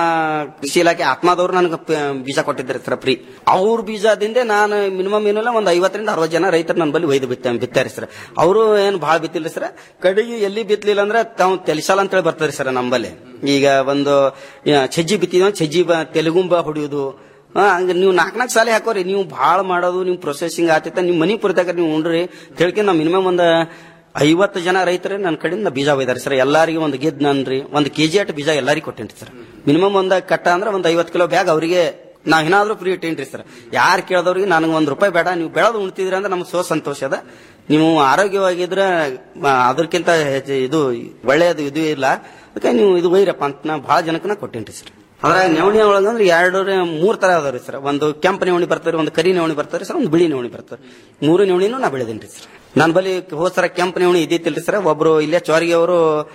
M: ಕೃಷಿ ಇಲಾಖೆ ಆತ್ಮದವ್ರು ನನಗೆ ಪ- ಬೀಜ ಕೊಟ್ಟಿದ್ದಾರೆ ಸರ್ ಫ್ರೀ ಅವ್ರ ಬೀಜದಿಂದ ನಾನು ಮಿನಿಮಮ್ ಏನಿಲ್ಲ ಒಂದು ಐವತ್ತರಿಂದ ಅರವತ್ತು ಜನ ರೈತರು ನನ್ನ ಬಳಿ ಒಯ್ದು ಬಿತ್ತ ಬಿತ್ತಾರೆ ಸರ್ ಅವರು ಏನು ಭಾಳ ಬಿತ್ತಿಲ್ಲ ಸರ್ ಕಡೆಗೆ ಎಲ್ಲಿ ಬಿತ್ತಲಿಲ್ಲ ಅಂದ್ರೆ ತಾವು ತೆಲಿಸಾಲ ಅಂತೇಳಿ ಬರ್ತಾರೆ ಸರ್ ನಮ್ಮಲ್ಲಿ ಈಗ ಒಂದು ಆ, ಸಜ್ಜಿ ಬಿತ್ತಿದ ಸಜ್ಜಿ ಬ- ತೆಲುಗುಂಬ ಹೊಡಿಯೋದು ಹಾ, ಹಂಗ ನೀವು ನಾಲ್ಕು ನಾಲ್ಕು ಸಾಲಿ ಹಾಕೋರಿ ನೀವು ಭಾಳ ಮಾಡೋದು ನೀವು ಪ್ರೊಸೆಸಿಂಗ್ ಆತೈತ ನೀವು ಮನಿ ಪುರಿತಾಗ ನೀವು ಉಂಡ್ರಿ ತಿಳ್ಕೊಂಡು ನಾವು ಮಿನಿಮಮ್ ಒಂದು ಐವತ್ತು ಜನ ರೈತರೇ ನನ್ನ ಕಡೆಯಿಂದ ಬೀಜ ಒಯ್ದಾರೆ ಸರ್ ಎಲ್ಲಾರಿಗೆ ಒಂದು ಗೆದ್ ನನ್ರಿ ಒಂದು ಕೆಜಿ ಅಟ್ ಬೀಜ ಎಲ್ಲಾರಿಗೆ ಕೊಟ್ಟೇನ್ರಿ ಸರ್ ಮಿನಿಮಮ್ ಒಂದು ಕಟ್ಟ ಅಂದ್ರೆ ಒಂದು ಐವತ್ತು ಕಿಲೋ ಬ್ಯಾಗ್ ಅವರಿಗೆ ನಾವ್ ಏನಾದ್ರೂ ಫ್ರೀ ಇಟ್ಟೇನ್ರಿ ಸರ್ ಯಾರು ಕೇಳಿದವ್ರಿಗೆ ನನಗೆ ಒಂದು ರೂಪಾಯಿ ಬೇಡ ನೀವು ಬೆಳೆದು ಉಣ್ತಿದ್ರಿ ಅಂದ್ರೆ ನಮ್ಗೆ ಸೋ ಸಂತೋಷ ಅದ ನೀವು ಆರೋಗ್ಯವಾಗಿದ್ರೆ ಆ, ಅದಕ್ಕಿಂತ ಹೆಚ್ಚು ಇದು ಒಳ್ಳೆಯದು ಇದು ಇಲ್ಲ ಅದಕ್ಕೆ ನೀವು ಇದು ಒಯ್ರಪ್ಪ ಅಂತ ನಾ ಭಾಳ ಜನಕ್ಕೆ ನಾ ಕೊಟ್ಟೇನ್ರಿ ಸರ್ ಅದ್ರಾಗ ನವಣಿ ಒಳಗಂದ್ರೆ ಎರಡು ಮೂರ್ ತರ ಅದಾವ್ರಿ ಸರ್ ಒಂದು ಕೆಂಪು ನವಣಿ ಬರ್ತಾರೆ ಒಂದು ಕರಿ ನವಣಿ ಬರ್ತಾರೆ ಸರ್ ಒಂದು ಬಿಳಿ ನವಣಿ ಬರ್ತಾರೆ ಮೂರು ನವಣಿನೂ ನಾ ಬೆಳೆದೇನ್ರಿ ಸರ್ ನನ್ನ ಬಳಿ ಹೋದ್ ಸರ ಕೆಂಪು ನವಣಿ ಇದ್ದಿತ್ತಿಲ್ರಿ ಸರ್ ಒಬ್ರು ಇಲ್ಲೇ ಚೋರಿಗೆ ಅವರು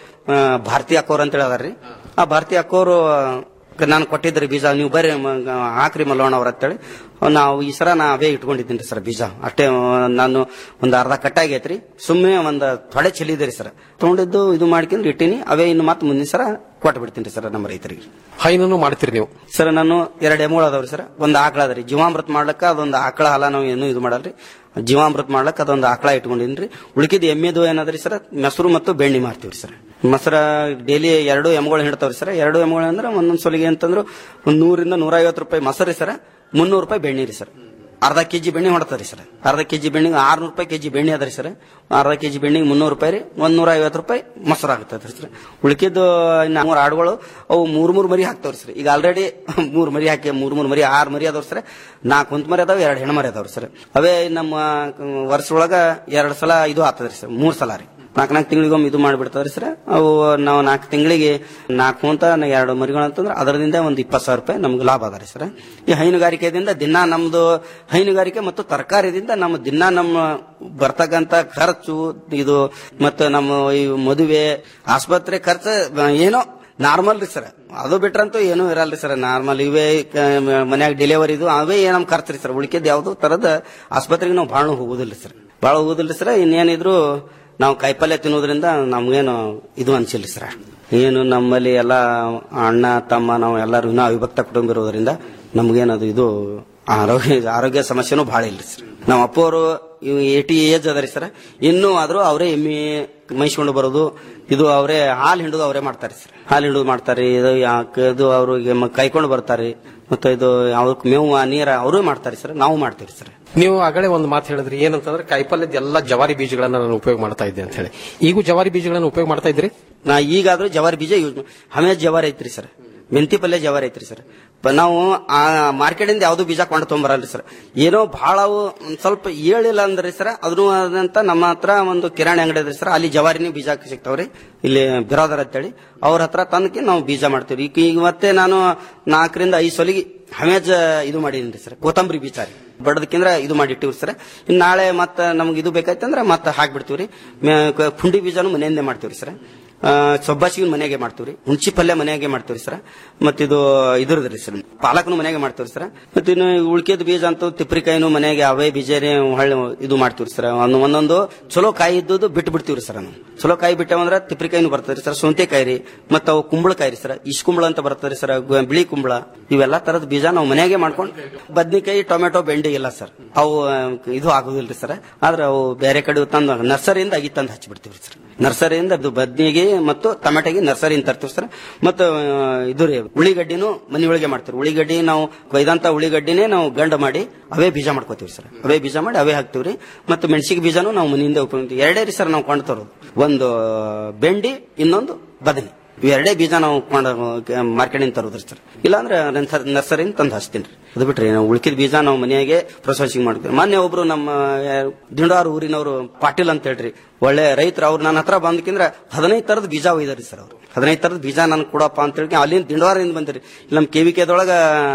M: ಭಾರತಿ ಅಕ್ಕೋರ್ ಅಂತ ಹೇಳಿ ಅದಾರ್ರಿ ಆ ಭಾರತಿ ಅಕ್ಕೋರು ನಾನು ಕೊಟ್ಟಿದ್ರಿ ಬೀಜ ನೀವು ಬರ್ರಿ ಮ- ಹಾಕ್ರಿ ಮಲ್ಲೋಣ ಅವ್ರ ಅಂತೇಳಿ ನಾವು ಈ ಸರ ನಾ ಅವೇ ಇಟ್ಕೊಂಡಿದ್ದೀನಿ ಸರ್ ಬೀಜ ಅಷ್ಟೇ ಆ, ನಾನು ಒಂದು ಅರ್ಧ ಕಟ್ಟಾಗೈತ್ರಿ ಸುಮ್ಮನೆ ಒಂದು ತೊಡೆ ಚೆಲ್ಲಿದ್ರಿ ಸರ್ ತಗೊಂಡಿದ್ದು ಇದು ಮಾಡ್ಕೊಂಡು ಇಟ್ಟಿನಿ ಅವೇ ಇನ್ನು ಮತ್ತೆ ಮುಂದಿನ ಸರ ಕೊಟ್ಟು ಬಿಡ್ತೀನಿ ಸರ್ ನಮ್ಮ ರೈತರಿಗೆ
I: ಹೈನನ್ನು ಮಾಡ್ತೀರಿ ನೀವು
M: ಸರ್ ನಾನು ಎರಡು ಎಮ್ಮುಗಳು ಅದಾವ್ರಿ ಸರ್ ಒಂದು ಆಕಳ ಅದ್ರಿ ಜೀವಾಮೃತ ಮಾಡ್ಲಕ್ಕ ಅದೊಂದು ಆಕಳ ಹಾಲ ನಾವು ಏನು ಇದು ಮಾಡಲ್ರಿ ಜೀವಾಮೃತ ಮಾಡ್ಲಕ್ಕ ಅದೊಂದು ಆಕಳ ಇಟ್ಕೊಂಡಿನ್ರಿ ಉಳಿಕಿದ ಎಮ್ಮೆದು ಏನದ್ರಿ ಸರ್ ಮೊಸರು ಮತ್ತು ಬೆಣ್ಣೆ ಮಾರ್ತೀವ್ರಿ ಸರ್ ಮೊಸರ ಡೈಲಿ ಎರಡು ಎಮ್ಗಳು ಹಿಡ್ತಾವ್ರಿ ಸರ್ ಎರಡು ಎಮ್ಗಳು ಅಂದ್ರೆ ಒಂದೊಂದ್ ಸೊಲಿಗೆ ಅಂತಂದ್ರು ಒಂದ್ ನೂರಿಂದ ನೂರ ಐವತ್ತು ರೂಪಾಯಿ ಮೊಸರು ರೀ ಸರ್ ಮುನ್ನೂರು ರೂಪಾಯಿ ಬೆಣ್ಣೆ ರೀ ಸರ್ ಅರ್ಧ ಕೆಜಿ ಬೆಣ್ಣೆ ಹೊಡ್ತಾರೆ ಸರ್ ಅರ್ಧ ಕೆಜಿ ಬೆಣ್ಣಿಗೆ ಆರ್ನೂರು ರೂಪಾಯಿ ಕೆಜಿ ಬೆಣ್ಣೆ ಅದ್ರಿ ಸರ್ ಅರ್ಧ ಕೆಜಿ ಬೆಣ್ಣಿಗೆ ಮುನ್ನೂರು ರೂಪಾಯಿ ರೀ ಒಂದ್ ನೂರ ಐವತ್ತು ರೂಪಾಯಿ ಮೊಸರು ಆಗ್ತದೆ ಸರ್ ಉಳಿಕಿದ್ದು ಮೂರು ಆಡುಗಳು ಅವು ಮೂರ್ ಮೂರ್ ಮರಿ ಹಾಕ್ತಾವ್ರಿ ಸರ್ ಈಗ ಆಲ್ರೆಡಿ ಮೂರ್ ಮರಿ ಹಾಕಿ ಮೂರ್ ಮೂರ್ ಮರಿ ಆರ್ ಮರಿ ಅದಾವ್ರಿ ಸರ್ ನಾಲ್ಕು ಕುಂತ ಮರಿ ಅದಾವ ಎರಡು ಹೆಣ್ಣು ಮರಿ ಅದಾವ್ರಿ ಸರ್ ಅವೇ ನಮ್ಮ ವರ್ಷ ಒಳಗ ಎರಡ್ ಸಲ ಇದು ಆಗ್ತದ್ರಿ ಸರ್ ಮೂರ್ ಸಲ ರೀ ನಾಲ್ಕು ನಾಲ್ಕು ತಿಂಗಳಿಗೊಮ್ಮೆ ಇದು ಮಾಡಿಬಿಡ್ತಾವ್ರಿ ಸರ್ ಅವು ನಾವು ನಾಲ್ಕು ತಿಂಗಳಿಗೆ ನಾಲ್ಕು ಅಂತ ಎರಡು ಮರಿಗಳು ಅಂತಂದ್ರೆ ಅದರಿಂದ ಒಂದು ಇಪ್ಪತ್ತು ಸಾವಿರ ರೂಪಾಯಿ ನಮ್ಗೆ ಲಾಭ ಅದ ರೀ ಸರ್ ಈ ಹೈನುಗಾರಿಕೆದಿಂದ ದಿನ ನಮ್ದು ಹೈನುಗಾರಿಕೆ ಮತ್ತು ತರಕಾರಿದಿಂದ ನಮ್ಮ ದಿನ ನಮ್ಮ ಬರ್ತಕ್ಕಂತ ಖರ್ಚು ಇದು ಮತ್ತು ನಮ್ಮ ಈ ಮದುವೆ ಆಸ್ಪತ್ರೆ ಖರ್ಚು ಏನೋ ನಾರ್ಮಲ್ ರೀ ಸರ್ ಅದು ಬಿಟ್ರಂತೂ ಏನೂ ಇರಲ್ರಿ ಸರ್ ನಾರ್ಮಲ್ ಇವೇ ಮನ್ಯಾಗ ಡೆಲಿವರಿದು ಅವೇ ನಮ್ ಖರ್ಚು ರೀ ಸರ್ ಉಳಿಕೆದ್ ಯಾವ್ದು ತರದ ಆಸ್ಪತ್ರೆಗೆ ನಾವು ಭಾಳ ಹೋಗುದಿಲ್ಲ ಸರ್ ಭಾಳ ಹೋಗುದಿಲ್ಲ ಸರ್ ಇನ್ನೇನಿದ್ರು ನಾವು ಕಾಯಿಪಲ್ಯ ತಿನ್ನೋದ್ರಿಂದ ನಮ್ಗೇನು ಇದು ಅನ್ಸಿಲ್ಲ ಸರ್ ಏನು ನಮ್ಮಲ್ಲಿ ಎಲ್ಲ ಅಣ್ಣ ತಮ್ಮ ನಾವು ಎಲ್ಲರೂ ಇನ್ನೂ ಅವಿಭಕ್ತ ಕುಟುಂಬ ಇರೋದ್ರಿಂದ ನಮ್ಗೇನದು ಇದು ಆರೋಗ್ಯ ಆರೋಗ್ಯ ಸಮಸ್ಯೆನೂ ಭಾಳ ಇಲ್ರಿ ಸರ್ ನಮ್ಮ ಅಪ್ಪವರು ಏಟಿ ಏಜ್ ಅದರಿ ಸರ್ ಇನ್ನೂ ಆದ್ರೂ ಅವರೇ ಎಮ್ಮೆ ಮೈಸ್ಕೊಂಡು ಬರೋದು ಇದು ಅವರೇ ಹಾಲು ಹಿಂಡುದು ಅವರೇ ಮಾಡ್ತಾರೆ ಸರ್ ಹಾಲು ಹಿಂಡುದು ಮಾಡ್ತಾರೆ ಇದು ಯಾಕೆ ಇದು ಅವ್ರಿಗೆ ಮ- ಕಾಯ್ಕೊಂಡು ಬರ್ತಾರೆ ಮತ್ತೆ ಇದು ಅವ್ರಿಗೆ ಮೇವು ನೀರ ಅವರೂ ಮಾಡ್ತಾರೆ ಸರ್ ನಾವು ಮಾಡ್ತೀವಿ ಸರ್
I: ನೀವು ಆಗಲೇ ಒಂದು ಮಾತು ಹೇಳಿದ್ರಿ ಏನಂತಂದ್ರೆ ಕಾಯಿಪಲ್ಯದ ಎಲ್ಲ ಜವಾರಿ ಬೀಜಗಳನ್ನ ನಾನು ಉಪಯೋಗ ಮಾಡ್ತಾ ಇದ್ದೆ ಅಂತ ಹೇಳಿ ಈಗೂ ಜವಾರಿ ಬೀಜಗಳನ್ನ ಉಪಯೋಗ ಮಾಡ್ತಾ ಇದ್ರಿ
M: ನಾ ಈಗಾದ್ರೂ ಜವಾರಿ ಬೀಜ ಯೂಸ್ ಹಮೇಶ್ ಜವಾರಿ ಐತ್ರಿ ಸರ್ ಮೆಂತಿ ಪಲ್ಯ ಜವಾರಿ ಐತ್ರಿ ಸರ್ ಪ- ನಾವು ಆ ಮಾರ್ಕೆಟಿಂದ ಯಾವ್ದು ಬೀಜ ಕೊಂಡು ತೊಗೊಂಬರಲ್ರಿ ಸರ್ ಏನೋ ಬಹಳ ಅವು ಒಂದ್ ಸ್ವಲ್ಪ ಹೇಳಿಲ್ಲ ಅಂದ್ರಿ ಸರ್ ಅದನ್ನು ಅದಂತ ನಮ್ಮ ಹತ್ರ ಒಂದು ಕಿರಾಣಿ ಅಂಗಡಿ ಇದ್ರಿ ಸರ್ ಅಲ್ಲಿ ಜವಾರಿನೂ ಬೀಜ ಸಿಗ್ತಾವ್ರಿ ಇಲ್ಲಿ ಬಿರಾದರ್ ಅಂತೇಳಿ ಅವ್ರ ಹತ್ರ ತಂದಕ್ಕೆ ನಾವು ಬೀಜ ಮಾಡ್ತೀವಿ ಈಗ ಈಗ ಮತ್ತೆ ನಾನು ನಾಲ್ಕರಿಂದ ಐದು ಸೊಲಿಗೆ ಹಮೇಜ್ ಇದು ಮಾಡೀನಿ ಸರ್ ಕೊತ್ತಂಬರಿ ಬೀಜ ರೀ ಬಡದಕ್ಕಿಂದ್ರ ಇದು ಮಾಡಿ ಇಟ್ಟಿವ್ರಿ ಸರ್ ಇನ್ನು ನಾಳೆ ಮತ್ತೆ ನಮ್ಗೆ ಇದು ಬೇಕಾಯ್ತಂದ್ರೆ ಮತ್ತೆ ಹಾಕ್ಬಿಡ್ತೀವ್ರಿ ಮೇ- ಕ- ಪುಂಡಿ ಬೀಜನೂ ಮನೆಯಿಂದೇ ಮಾಡ್ತೀವ್ರಿ ಸರ್ ಸೊಬ್ಬಾಸಿಗೆ ಮನೆಗೆ ಮಾಡ್ತೀವ್ರಿ ಹುಣಚಿ ಪಲ್ಯ ಮನೆಯಾಗೆ ಮಾಡ್ತೀವ್ರಿ ಸರ್ ಮತ್ತಿದು ಇದ್ರದ್ರಿ ಸರ್ ಪಾಲಕ್ನು ಮನೆಗೆ ಮಾಡ್ತೀವ್ರಿ ಸರ್ ಮತ್ತೆ ಇನ್ನು ಉಳ್ಕಿದ ಬೀಜ ಅಂತೂ ತಿಪ್ರಿಕಾಯಿನೂ ಮನೆಗೆ ಅವೇ ಬೀಜನೇ ಹೊಳ್ಳಿ ಇದು ಮಾಡ್ತೀವ್ರಿ ಸರ್ ಒಂದು ಒಂದೊಂದು ಚಲೋ ಕಾಯಿ ಇದ್ದದ್ದು ಬಿಟ್ಟು ಬಿಡ್ತೀವ್ರಿ ಸರ್ ನಾವು ಚಲೋ ಕಾಯಿ ಬಿಟ್ಟವಂದ್ರ ತಿಪ್ರಿಕಾಯಿನೂ ಬರ್ತದ್ರಿ ಸರ್ ಸೌಂತೆಕಾಯಿ ರೀ ಮತ್ತೆ ಅವು ಕುಂಬಳಕಾಯಿ ರೀ ಸರ್ ಇಶ್ ಕುಂಬಳ ಅಂತ ಬರ್ತದ್ರಿ ಸರ್ ಗು- ಬಿಳಿ ಕುಂಬಳ ಇವೆಲ್ಲ ತರದ ಬೀಜ ನಾವು ಮನೆಯಾಗೆ ಮಾಡ್ಕೊಂಡು ಬದ್ನಿಕಾಯಿ ಟೊಮೆಟೊ ಬೆಂಡಿ ಇಲ್ಲ ಸರ್ ಅವು ಆ, ಇದು ಆಗುದಿಲ್ರಿ ಸರ್ ಆದ್ರೆ ಅವು ಬೇರೆ ಕಡೆ ತಂದು ನರ್ಸರಿಯಿಂದ ಅಗಿ ತಂದು ಹಚ್ಚಿಬಿಡ್ತೀವ್ರಿ ಸರ್ ನರ್ಸರಿಯಿಂದ ಅದು ಬದ್ನಿಗೆ ಮತ್ತು ಟೊಮೆಟೊಗೆ ನರ್ಸರಿಯಿಂದ ತರ್ತೀವಿ ಸರ್ ಮತ್ತು ಆ, ಇದು ರೀ ಉಳಿಗಡ್ಡಿನೂ ಮನೆ ಒಳಗೆ ಮಾಡ್ತೀವಿ ಉಳಿಗಡ್ಡಿ ನಾವು ಕೊಯ್ದಂತ ಉಳಿಗಡ್ಡಿನೇ ನಾವು ಗಂಡ ಮಾಡಿ ಅವೇ ಬೀಜ ಮಾಡ್ಕೋತೀವಿ ಸರ್ ಅವೇ ಬೀಜ ಮಾಡಿ ಅವೇ ಹಾಕ್ತಿವ್ರಿ ಮತ್ತು ಮೆಣಸಿಗೆ ಬೀಜನೂ ನಾವು ಮನೆಯಿಂದ ಉಪಯೋಗ ಎರಡೇ ರೀ ಸರ್ ನಾವು ಕೊಂಡು ತರೋದು ಒಂದು ಬೆಂಡಿ ಇನ್ನೊಂದು ಬದನೆ ಇವೆರಡೇ ಬೀಜ ನಾವು ಕೊಂಡು ಮಾರ್ಕೆಟಿಂದ ತರೋದ್ರಿ ಸರ್ ಇಲ್ಲಾಂದ್ರೆ ನರ್ಸರಿಯಿಂದ ತಂದು ಹಚ್ತೀನಿ ಅದು ಬಿಟ್ರೆ ನಾವು ಉಳ್ಕಿದ ಬೀಜ ನಾವು ಮನೆಯಾಗೆ ಪ್ರೊಸೆಸಿಂಗ್ ಮಾಡ್ತೀವಿ ಮೊನ್ನೆ ಒಬ್ರು ನಮ್ಮ ಯಾರು ದಿಂಡಾರು ಊರಿನವರು ಪಾಟೀಲ್ ಅಂತ ಹೇಳ್ರಿ ಒಳ್ಳೆ ರೈತರು ಅವ್ರು ನನ್ನ ಹತ್ರ ಬಂದಕ್ಕಿಂದ್ರ ಹದಿನೈದು ತರದ ಬೀಜ ಒಯ್ದಾರಿ ಸರ್ ಅವರು ಹದಿನೈದು ತರದ ಬೀಜ ನನ್ಗೆ ಕೊಡಪ್ಪ ಅಂತ ಹೇಳಿ ಅಲ್ಲಿಂದ ದಿಂಡವಾರದಿಂದ ಬಂದಿರಿ ಇಲ್ಲಿ ನಮ್ಮ ಕೆ ವಿ ಕೆದೊಳಗ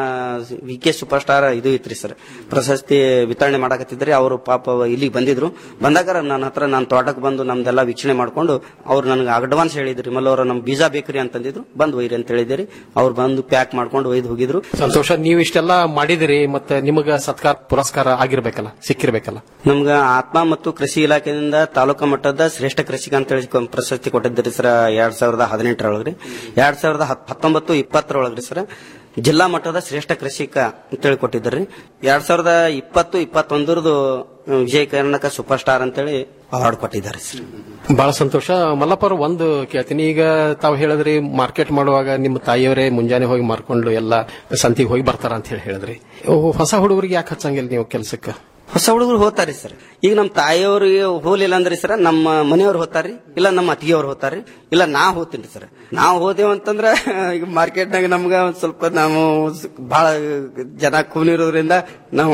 M: ವಿ ಕೆ ಸೂಪರ್ ಸ್ಟಾರ್ ಇದು ಇತ್ರಿ ಸರ್ ಪ್ರಶಸ್ತಿ ವಿತರಣೆ ಮಾಡಕತ್ತಿದ್ರಿ ಅವರು ಪಾಪ ಇಲ್ಲಿಗೆ ಬಂದಿದ್ರು ಬಂದಾಗ ನನ್ನ ಹತ್ರ ನನ್ನ ತೋಟಕ್ಕೆ ಬಂದು ನಮ್ದೆಲ್ಲ ವೀಕ್ಷಣೆ ಮಾಡ್ಕೊಂಡು ಅವ್ರು ನನಗೆ ಅಡ್ವಾನ್ಸ್ ಹೇಳಿದ್ರಿ ಮಲ್ಲವರ ನಮ್ ಬೀಜ ಬೇಕ್ರಿ ಅಂತಂದಿದ್ರು ಬಂದು ಒಯ್ರಿ ಅಂತ ಹೇಳಿದಿರಿ ಅವ್ರು ಬಂದು ಪ್ಯಾಕ್ ಮಾಡ್ಕೊಂಡು ಒಯ್ದು ಹೋಗಿದ್ರು
I: ಸಂತೋಷ ನೀವು ಇಷ್ಟೆಲ್ಲ ಮಾಡಿದಿರಿ ಮತ್ತೆ ನಿಮಗ ಸತ್ಕಾರ ಪುರಸ್ಕಾರ ಆಗಿರ್ಬೇಕಲ್ಲ ಸಿಕ್ಕಿರ್ಬೇಕಲ್ಲ
M: ನಮ್ಗ ಆತ್ಮ ಮತ್ತು ಕೃಷಿ ಇಲಾಖೆಯಿಂದ ತಾಲೂಕಾ ಮಟ್ಟದ ಶ್ರೇಷ್ಠ ಕೃಷಿಕ ಅಂತ ಹೇಳಿ ಕ- ಪ್ರಶಸ್ತಿ ಕೊಟ್ಟಿದ್ದೀರಿ ಸರ್ ಎರಡ್ ಸಾವಿರದ ಹದಿನೆಂಟರೊಳಗ್ರಿ ಎರಡ್ ಸಾವಿರದ ಹತ್- ಹತ್ತೊಂಬತ್ತು ಇಪ್ಪತ್ತರೊಳಗ್ರಿ ಸರ್ ಜಿಲ್ಲಾ ಮಟ್ಟದ ಶ್ರೇಷ್ಠ ಕೃಷಿಕ ಅಂತೇಳಿ ಕೊಟ್ಟಿದ್ದೀರಿ ಎರಡ್ ಸಾವಿರದ ಇಪ್ಪತ್ತು ಇಪ್ಪತ್ತೊಂದರದು ವಿಜಯ ಕರ್ನಾಟಕ ಸೂಪರ್ ಸ್ಟಾರ್ ಅಂತೇಳಿ ಅವಾರ್ಡ್ ಕೊಟ್ಟಿದ್ದಾರೆ ಸರ್
I: ಬಹಳ ಸಂತೋಷ ಮಲ್ಲಪ್ಪರು ಒಂದು ಕೇಳ್ತೀನಿ ಈಗ ತಾವು ಹೇಳಿದ್ರಿ ಮಾರ್ಕೆಟ್ ಮಾಡುವಾಗ ನಿಮ್ಮ ತಾಯಿಯವರೇ ಮುಂಜಾನೆ ಹೋಗಿ ಮಾರ್ಕೊಂಡು ಎಲ್ಲ ಸಂತಿಗೆ ಹೋಗಿ ಬರ್ತಾರ ಅಂತ ಹೇಳಿ ಹೇಳಿದ್ರಿ ಓ, ಹೊಸ ಹುಡುಗರಿಗೆ ಯಾಕೆ ಹಚ್ಚಂಗಿಲ್ಲ ನೀವು ಕೆಲಸಕ್ಕೆ
M: ಹೊಸ ಹುಡುಗರು ಹೋಗ್ತಾರಿ ಸರ್ ಈಗ ನಮ್ಮ ತಾಯಿಯವ್ರಿಗೆ ಹೋಲಿಲ್ಲ ಅಂದ್ರೆ ಸರ್ ನಮ್ಮ ಮನೆಯವ್ರು ಹೋಗ್ತಾರ್ರಿ ಇಲ್ಲ ನಮ್ಮ ಅತ್ತಿಗೆಯವ್ರು ಹೋಗ್ತಾರ್ರಿ ಇಲ್ಲ ನಾ ಹೋಗ್ತೀನಿ ಸರ್ ನಾವು ಹೋದೆವು ಅಂತಂದ್ರ ಈಗ ಮಾರ್ಕೆಟ್ನಾಗ ನಮ್ಗ ಒಂದ್ ಸ್ವಲ್ಪ ನಾವು ಬಹಳ ಜನ ಕೂನಿರೋದ್ರಿಂದ ನಾವು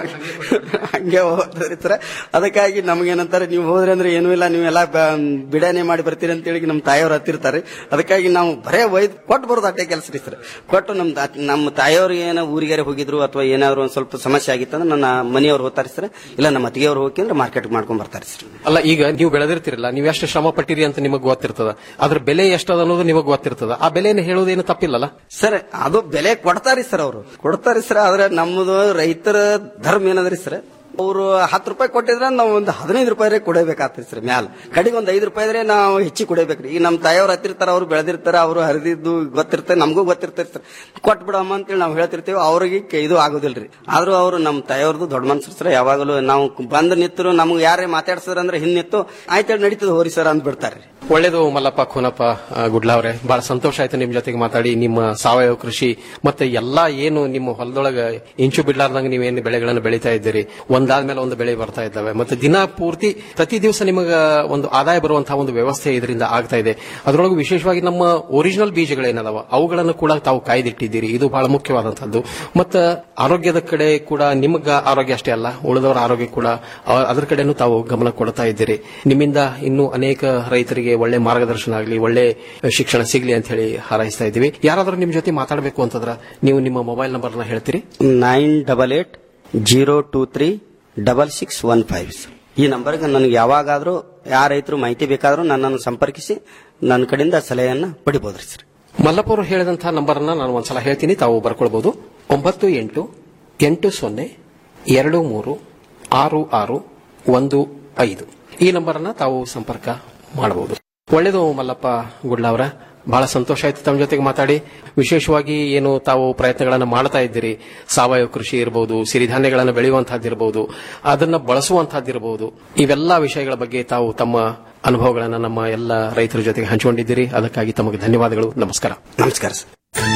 M: ಹಂಗೆ ಹೋದ್ರಿ ಸರ್ ಅದಕ್ಕಾಗಿ ನಮ್ಗೇನಂತಾರೆ ನೀವು ಹೋದ್ರಿ ಅಂದ್ರೆ ಏನೂ ಇಲ್ಲ ನೀವೆಲ್ಲ ಬ- ಬಿಡಾನೆ ಮಾಡಿ ಬರ್ತೀರಿ ಅಂತೇಳಿ ನಮ್ಮ ತಾಯಿಯವ್ರು ಹತ್ತಿರ್ತಾರೆ ಅದಕ್ಕಾಗಿ ನಾವು ಬರೇ ಒಯ್ದು ಕೊಟ್ಟು ಬರೋದು ಅಟ್ಟೆ ಕೆಲಸ ರೀ ಸರ್ ಕೊಟ್ಟು ನಮ್ ತಾ- ನಮ್ಮ ತಾಯಿಯವ್ರು ಏನೋ ಊರಿಗಾರೆ ಹೋಗಿದ್ರು ಅಥವಾ ಏನಾದ್ರು ಒಂದ್ ಸ್ವಲ್ಪ ಸಮಸ್ಯೆ ಆಗಿತ್ತಂದ್ರೆ ನನ್ನ ಮನೆಯವ್ರು ಹೋಗ್ತಾರೆ ಸರ್ ಇಲ್ಲ ನಮ್ಮ ಅತ್ತಿಗೆಯವ್ರು ಹೋಗಿ ಅಂದ್ರೆ ಮಾರ್ಕೆಟ್ ಮಾಡ್ಕೊಂಡ್ ಬರ್ತಾರೆ ಸರ್
I: ಅಲ್ಲ ಈಗ ನೀವು ಬೆಳೆದಿರ್ತಿರಲ್ಲ ನೀವು ಎಷ್ಟು ಶ್ರಮ ಪಟ್ಟಿರಿ ಅಂತ ನಿಮಗೆ ಗೊತ್ತಿರ್ತದ ಅದ್ರ ಬೆಲೆ ಎಷ್ಟದ ಅನ್ನೋದು ನಿಮಗೆ ಗೊತ್ತಿರ್ತದ ಆ ಬೆಲೆಯನ್ನು ಹೇಳೋದೇನು ತಪ್ಪಿಲ್ಲಲ್ಲ
M: ಸರ್ ಅದು ಬೆಲೆ ಕೊಡ್ತಾರಿ ಸರ್ ಅವರು ಕೊಡ್ತಾರಿ ಸರ್ ಆದ್ರೆ ನಮ್ಮದು ರೈತರ ಧರ್ಮ ಏನದ್ರಿ ಸರ್ ಅವರು ಹತ್ತು ರೂಪಾಯಿ ಕೊಟ್ಟಿದ್ರೆ ನಾವು ಒಂದು ಹದಿನೈದು ರೂಪಾಯಿ ಕೊಡಬೇಕಾಗ್ತದೆ ಸರ್ ಮ್ಯಾಲ ಕಡೆಗೆ ಒಂದು ಐದು ರೂಪಾಯಿ ಇದ್ರೆ ನಾವು ಹೆಚ್ಚಿಗೆ ಕೊಡಬೇಕ್ರಿ ಈಗ ನಮ್ಮ ತಾಯಿಯವ್ರು ಹತ್ತಿರ್ತಾರ ಅವ್ರು ಬೆಳೆದಿರ್ತಾರ ಅವರು ಹರಿದಿದ್ದು ಗೊತ್ತಿರ್ತದೆ ನಮಗೂ ಗೊತ್ತಿರ್ತದೆ ಸರ್ ಕೊಟ್ಟು ಬಿಡಮ್ಮ ಅಂತೇಳಿ ನಾವು ಹೇಳ್ತಿರ್ತೀವಿ ಅವ್ರಿಗೆ ಕೆ- ಇದು ಆಗೋದಿಲ್ರಿ ಆದ್ರೂ ಅವರು ನಮ್ಮ ತಾಯಿಯವ್ರದ್ದು ದೊಡ್ಡ ಮನ್ಸರು ಸರ್ ಯಾವಾಗಲೂ ನಾವು ಬಂದು ನಿಂತರು ನಮ್ಗೆ ಯಾರೇ ಮಾತಾಡ್ಸಿದ್ರ ಅಂದ್ರೆ ಹಿಂದ್ ನಿಂತು ಆಯ್ತು ನಡೀತದೆ ಹೋರಿ ಸರ್ ಅಂದ್ ಬಿಡ್ತಾರೆ
I: ಒಳ್ಳೇದು ಮಲ್ಲಪ್ಪ ಖೋನಪ್ಪ ಆ, ಗುಡ್ಲಾ ಅವರೇ ಬಹಳ ಸಂತೋಷ ಆಯ್ತು ನಿಮ್ ಜೊತೆಗೆ ಮಾತಾಡಿ ನಿಮ್ಮ ಸಾವಯವ ಕೃಷಿ ಮತ್ತೆ ಎಲ್ಲಾ ಏನು ನಿಮ್ಮ ಹೊಲದೊಳಗ ಇಂಚು ಬಿಡ್ಲಾರ್ದಂಗ ನೀವೇನು ಬೆಳೆಗಳನ್ನು ಬೆಳೀತಾ ಇದ್ದೀರಿ ಒಂದಾದ್ಮೇಲೆ ಒಂದು ಬೆಳೆ ಬರ್ತಾ ಇದ್ದಾವೆ ಮತ್ತೆ ದಿನ ಪೂರ್ತಿ ಪ್ರತಿ ದಿವಸ ನಿಮಗ ಒಂದು ಆದಾಯ ಬರುವಂತಹ ಒಂದು ವ್ಯವಸ್ಥೆ ಇದರಿಂದ ಆಗ್ತಾ ಇದೆ ಅದರೊಳಗೆ ವಿಶೇಷವಾಗಿ ನಮ್ಮ ಒರಿಜಿನಲ್ ಬೀಜಗಳೇನದಾವ ಅವುಗಳನ್ನು ಕೂಡ ತಾವು ಕಾಯ್ದಿಟ್ಟಿದ್ದೀರಿ ಇದು ಬಹಳ ಮುಖ್ಯವಾದಂತಹದ್ದು ಮತ್ತು ಆರೋಗ್ಯದ ಕಡೆ ಕೂಡ ನಿಮಗ ಆರೋಗ್ಯ ಅಷ್ಟೇ ಅಲ್ಲ ಉಳಿದವರ ಆರೋಗ್ಯ ಕೂಡ ಅ- ಅದರ ಕಡೆನೂ ತಾವು ಗಮನ ಕೊಡ್ತಾ ಇದ್ದೀರಿ ನಿಮ್ಮಿಂದ ಇನ್ನೂ ಅನೇಕ ರೈತರಿಗೆ ಒಳ್ಳೆ ಮಾರ್ಗದರ್ಶನ ಆಗಲಿ ಒಳ್ಳೆ ಶಿಕ್ಷಣ ಸಿಗಲಿ ಅಂತ ಹೇಳಿ ಹಾರೈಸ್ತಾ ಇದ್ದೀವಿ ಯಾರಾದರೂ ನಿಮ್ ಜೊತೆ ಮಾತಾಡಬೇಕು ಅಂತಂದ್ರ ನೀವು ನಿಮ್ಮ ಮೊಬೈಲ್ ನಂಬರ್ನ ಹೇಳ್ತೀರಿ
M: nine double eight zero two three double six one five ಈ ನಂಬರ್ಗೆ ನನಗೆ ಯಾವಾಗಾದ್ರೂ ಯಾವ ರೈತರು ಮಾಹಿತಿ ಬೇಕಾದ್ರೂ ನನ್ನನ್ನು ಸಂಪರ್ಕಿಸಿ ನನ್ನ ಕಡೆಯಿಂದ ಸಲಹೆಯನ್ನ ಪಡಿಬೋದ್ರಿ ಸರ್
I: ಮಲ್ಲಪ್ಪ ಅವರು ಹೇಳಿದಂತಹ ನಂಬರ್ ಅನ್ನ ನಾನು ಒಂದ್ಸಲ ಹೇಳ್ತೀನಿ ತಾವು ಬರ್ಕೊಳ್ಬಹುದು ಒಂಬತ್ತು ಎಂಟು ಎಂಟು ಸೊನ್ನೆ ಎರಡು ಮೂರು ಆರು ಆರು ಒಂದು ಐದು ಈ ನಂಬರ್ ಅನ್ನ ತಾವು ಸಂಪರ್ಕ ಮಾಡಬಹುದು ಒಳ್ಳೆಯದು ಮಲ್ಲಪ್ಪ ಗುಡ್ಲ ಅವರ ಬಹಳ ಸಂತೋಷ ಆಯ್ತು ತಮ್ಮ ಜೊತೆಗೆ ಮಾತಾಡಿ ವಿಶೇಷವಾಗಿ ಏನು ತಾವು ಪ್ರಯತ್ನಗಳನ್ನು ಮಾಡ್ತಾ ಇದ್ದೀರಿ ಸಾವಯವ ಕೃಷಿ ಇರಬಹುದು ಸಿರಿಧಾನ್ಯಗಳನ್ನು ಬೆಳೆಯುವಂತಹದ್ದಿರಬಹುದು ಅದನ್ನ ಬಳಸುವಂತಹದ್ದಿರಬಹುದು ಇವೆಲ್ಲ ವಿಷಯಗಳ ಬಗ್ಗೆ ತಾವು ತಮ್ಮ ಅನುಭವಗಳನ್ನು ನಮ್ಮ ಎಲ್ಲ ರೈತರ ಜೊತೆಗೆ ಹಂಚಿಕೊಂಡಿದ್ದೀರಿ ಅದಕ್ಕಾಗಿ ತಮಗೆ ಧನ್ಯವಾದಗಳು ನಮಸ್ಕಾರ
M: ನಮಸ್ಕಾರ ಸರ್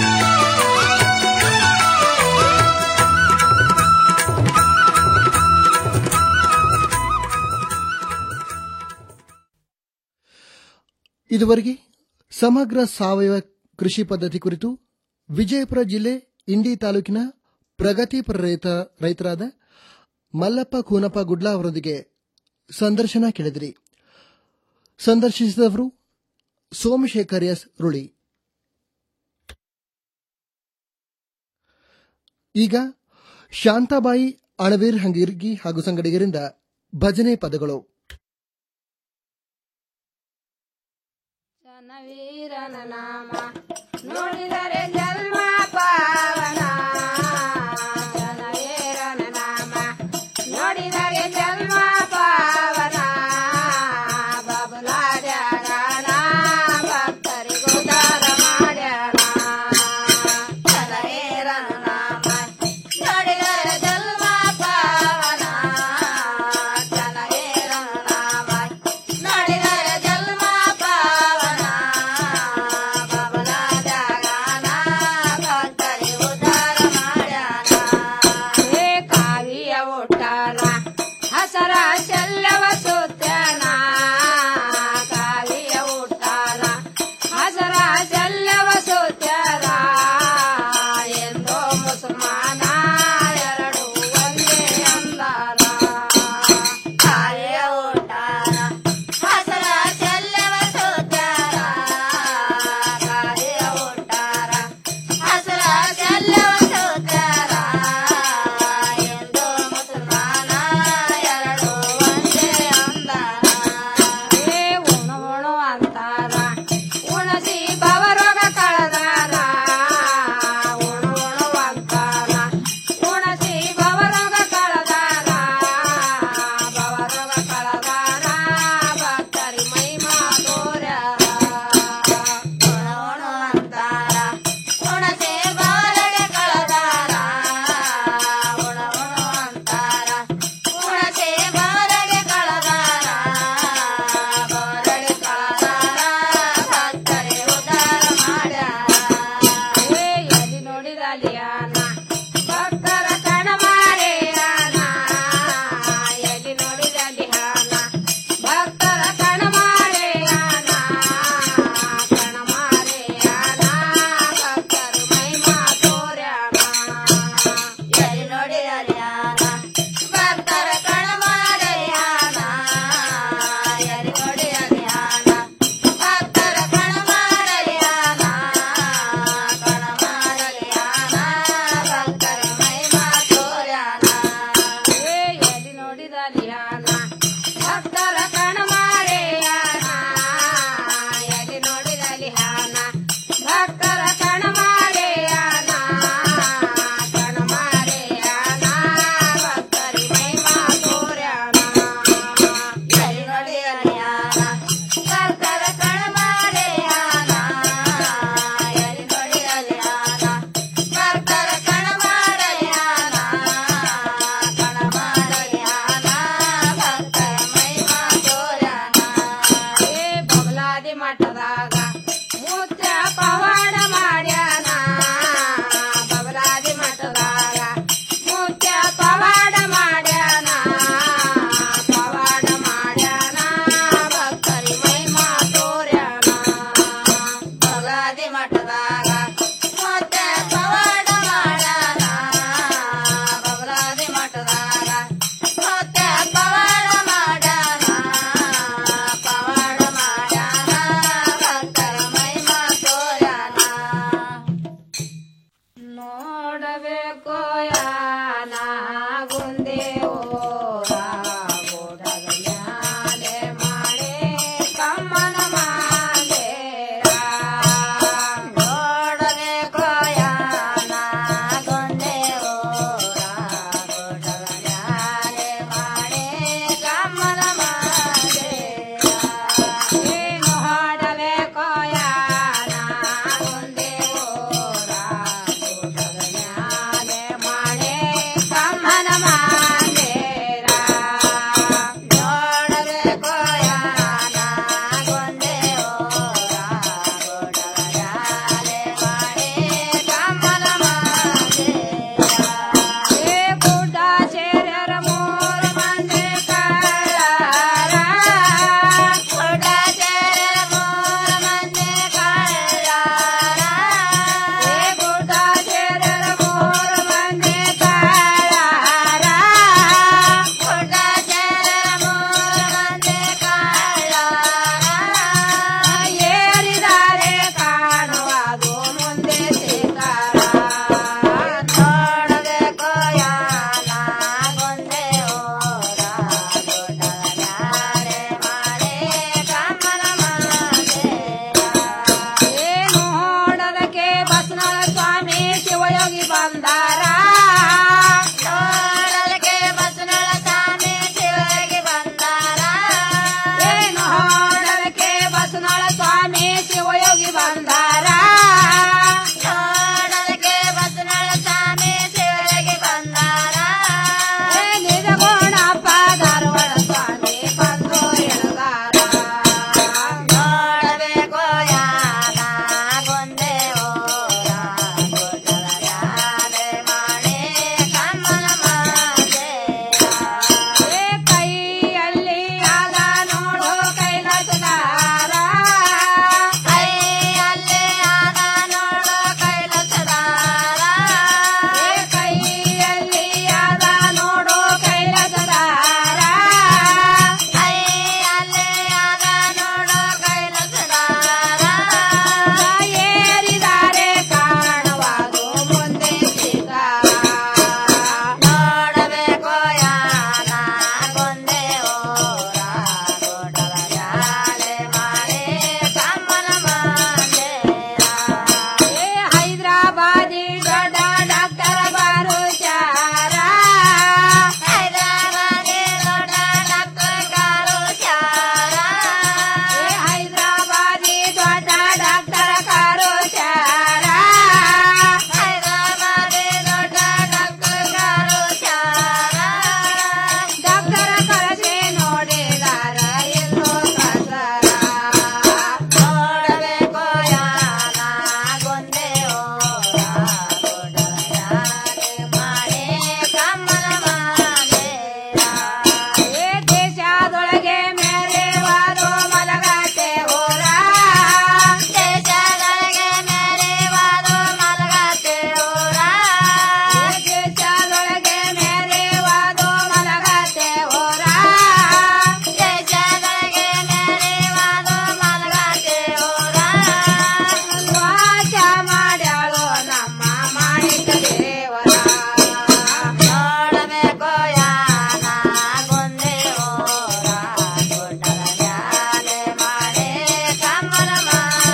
C: ಇದುವರೆಗೆ ಸಮಗ್ರ ಸಾವಯವ ಕೃಷಿ ಪದ್ಧತಿ ಕುರಿತು ವಿಜಯಪುರ ಜಿಲ್ಲೆ ಇಂಡಿ ತಾಲೂಕಿನ ಪ್ರಗತಿಪರ ರೈತ ರೈತರಾದ ಮಲ್ಲಪ್ಪ ಖೂನಪ್ಪ ಗುಡ್ಲಾ ಅವರೊಂದಿಗೆ ಸಂದರ್ಶನ ಕೇಳಿದಿರಿ ಸಂದರ್ಶಿಸಿದವರು ಸೋಮಶೇಖರ್ ಎಸ್ ರುಳಿ ಈಗ ಶಾಂತಾಬಾಯಿ ಅಣವೀರ್ ಹಂಗಿರ್ಗಿ ಹಾಗೂ ಸಂಗಡಿಗರಿಂದ ಭಜನೆ ಪದಗಳು
L: ವೀರನ ನಾಮ ನೋಡಿದರೆ ಜನ್ಮ ಪಾವನ ಜನವೀರನ ನಾಮ ನೋಡಿದರೆ ಜನ್ಮ ಪಾವನ ಬಬುಲ ಜಗಣ ಭಕ್ತರಿಗುದಾರ ಮಾಡ್ಯಾಣ ಜನವೀರನ ನಾಮ ನೋಡಿದರೆ ಜನ್ಮ ಪಾವನ ಜನವೀರನ ನಾಮ ನೋಡಿದರೆ ಜನ್ಮ ಪಾವನ ಬಬಲ ಜಗನ ಭಕ್ತರಿ ಉದ್ಧಾರ ಮಾಡ್ಯಾನ ಹೇ ಕಾವಿಯ ಒಟ್ಟಾನ ಹಸರ ಶಲ್ಯವ ಸುತ್ತನ ಕಾವಿಯ ಒಟ್ಟಾನ ಹಸರ ಶಲ್ಯವ ಸುತ್ತನ ಎಂದೋ ಮುಸಲ್ಮಾನ ಎರಡು ಒಂದೇ ಅಂದಾನ ಕಾವಿಯ ಒಟ್ಟಾನ ಹಸರ ಶಲ್ಯವ ಸುತ್ತನ ಕಾವಿಯ ಒಟ್ಟಾರ ಹಸರ ಶಲ್ಯವ ಸುತ್ತನ ಎಂದೋ ಮುಸಲ್ಮಾನ ಎರಡು ಒಂದೇ ಅಂದಾನ ಭಕ್ತರ ಕಣ ಮಾಡೆಯ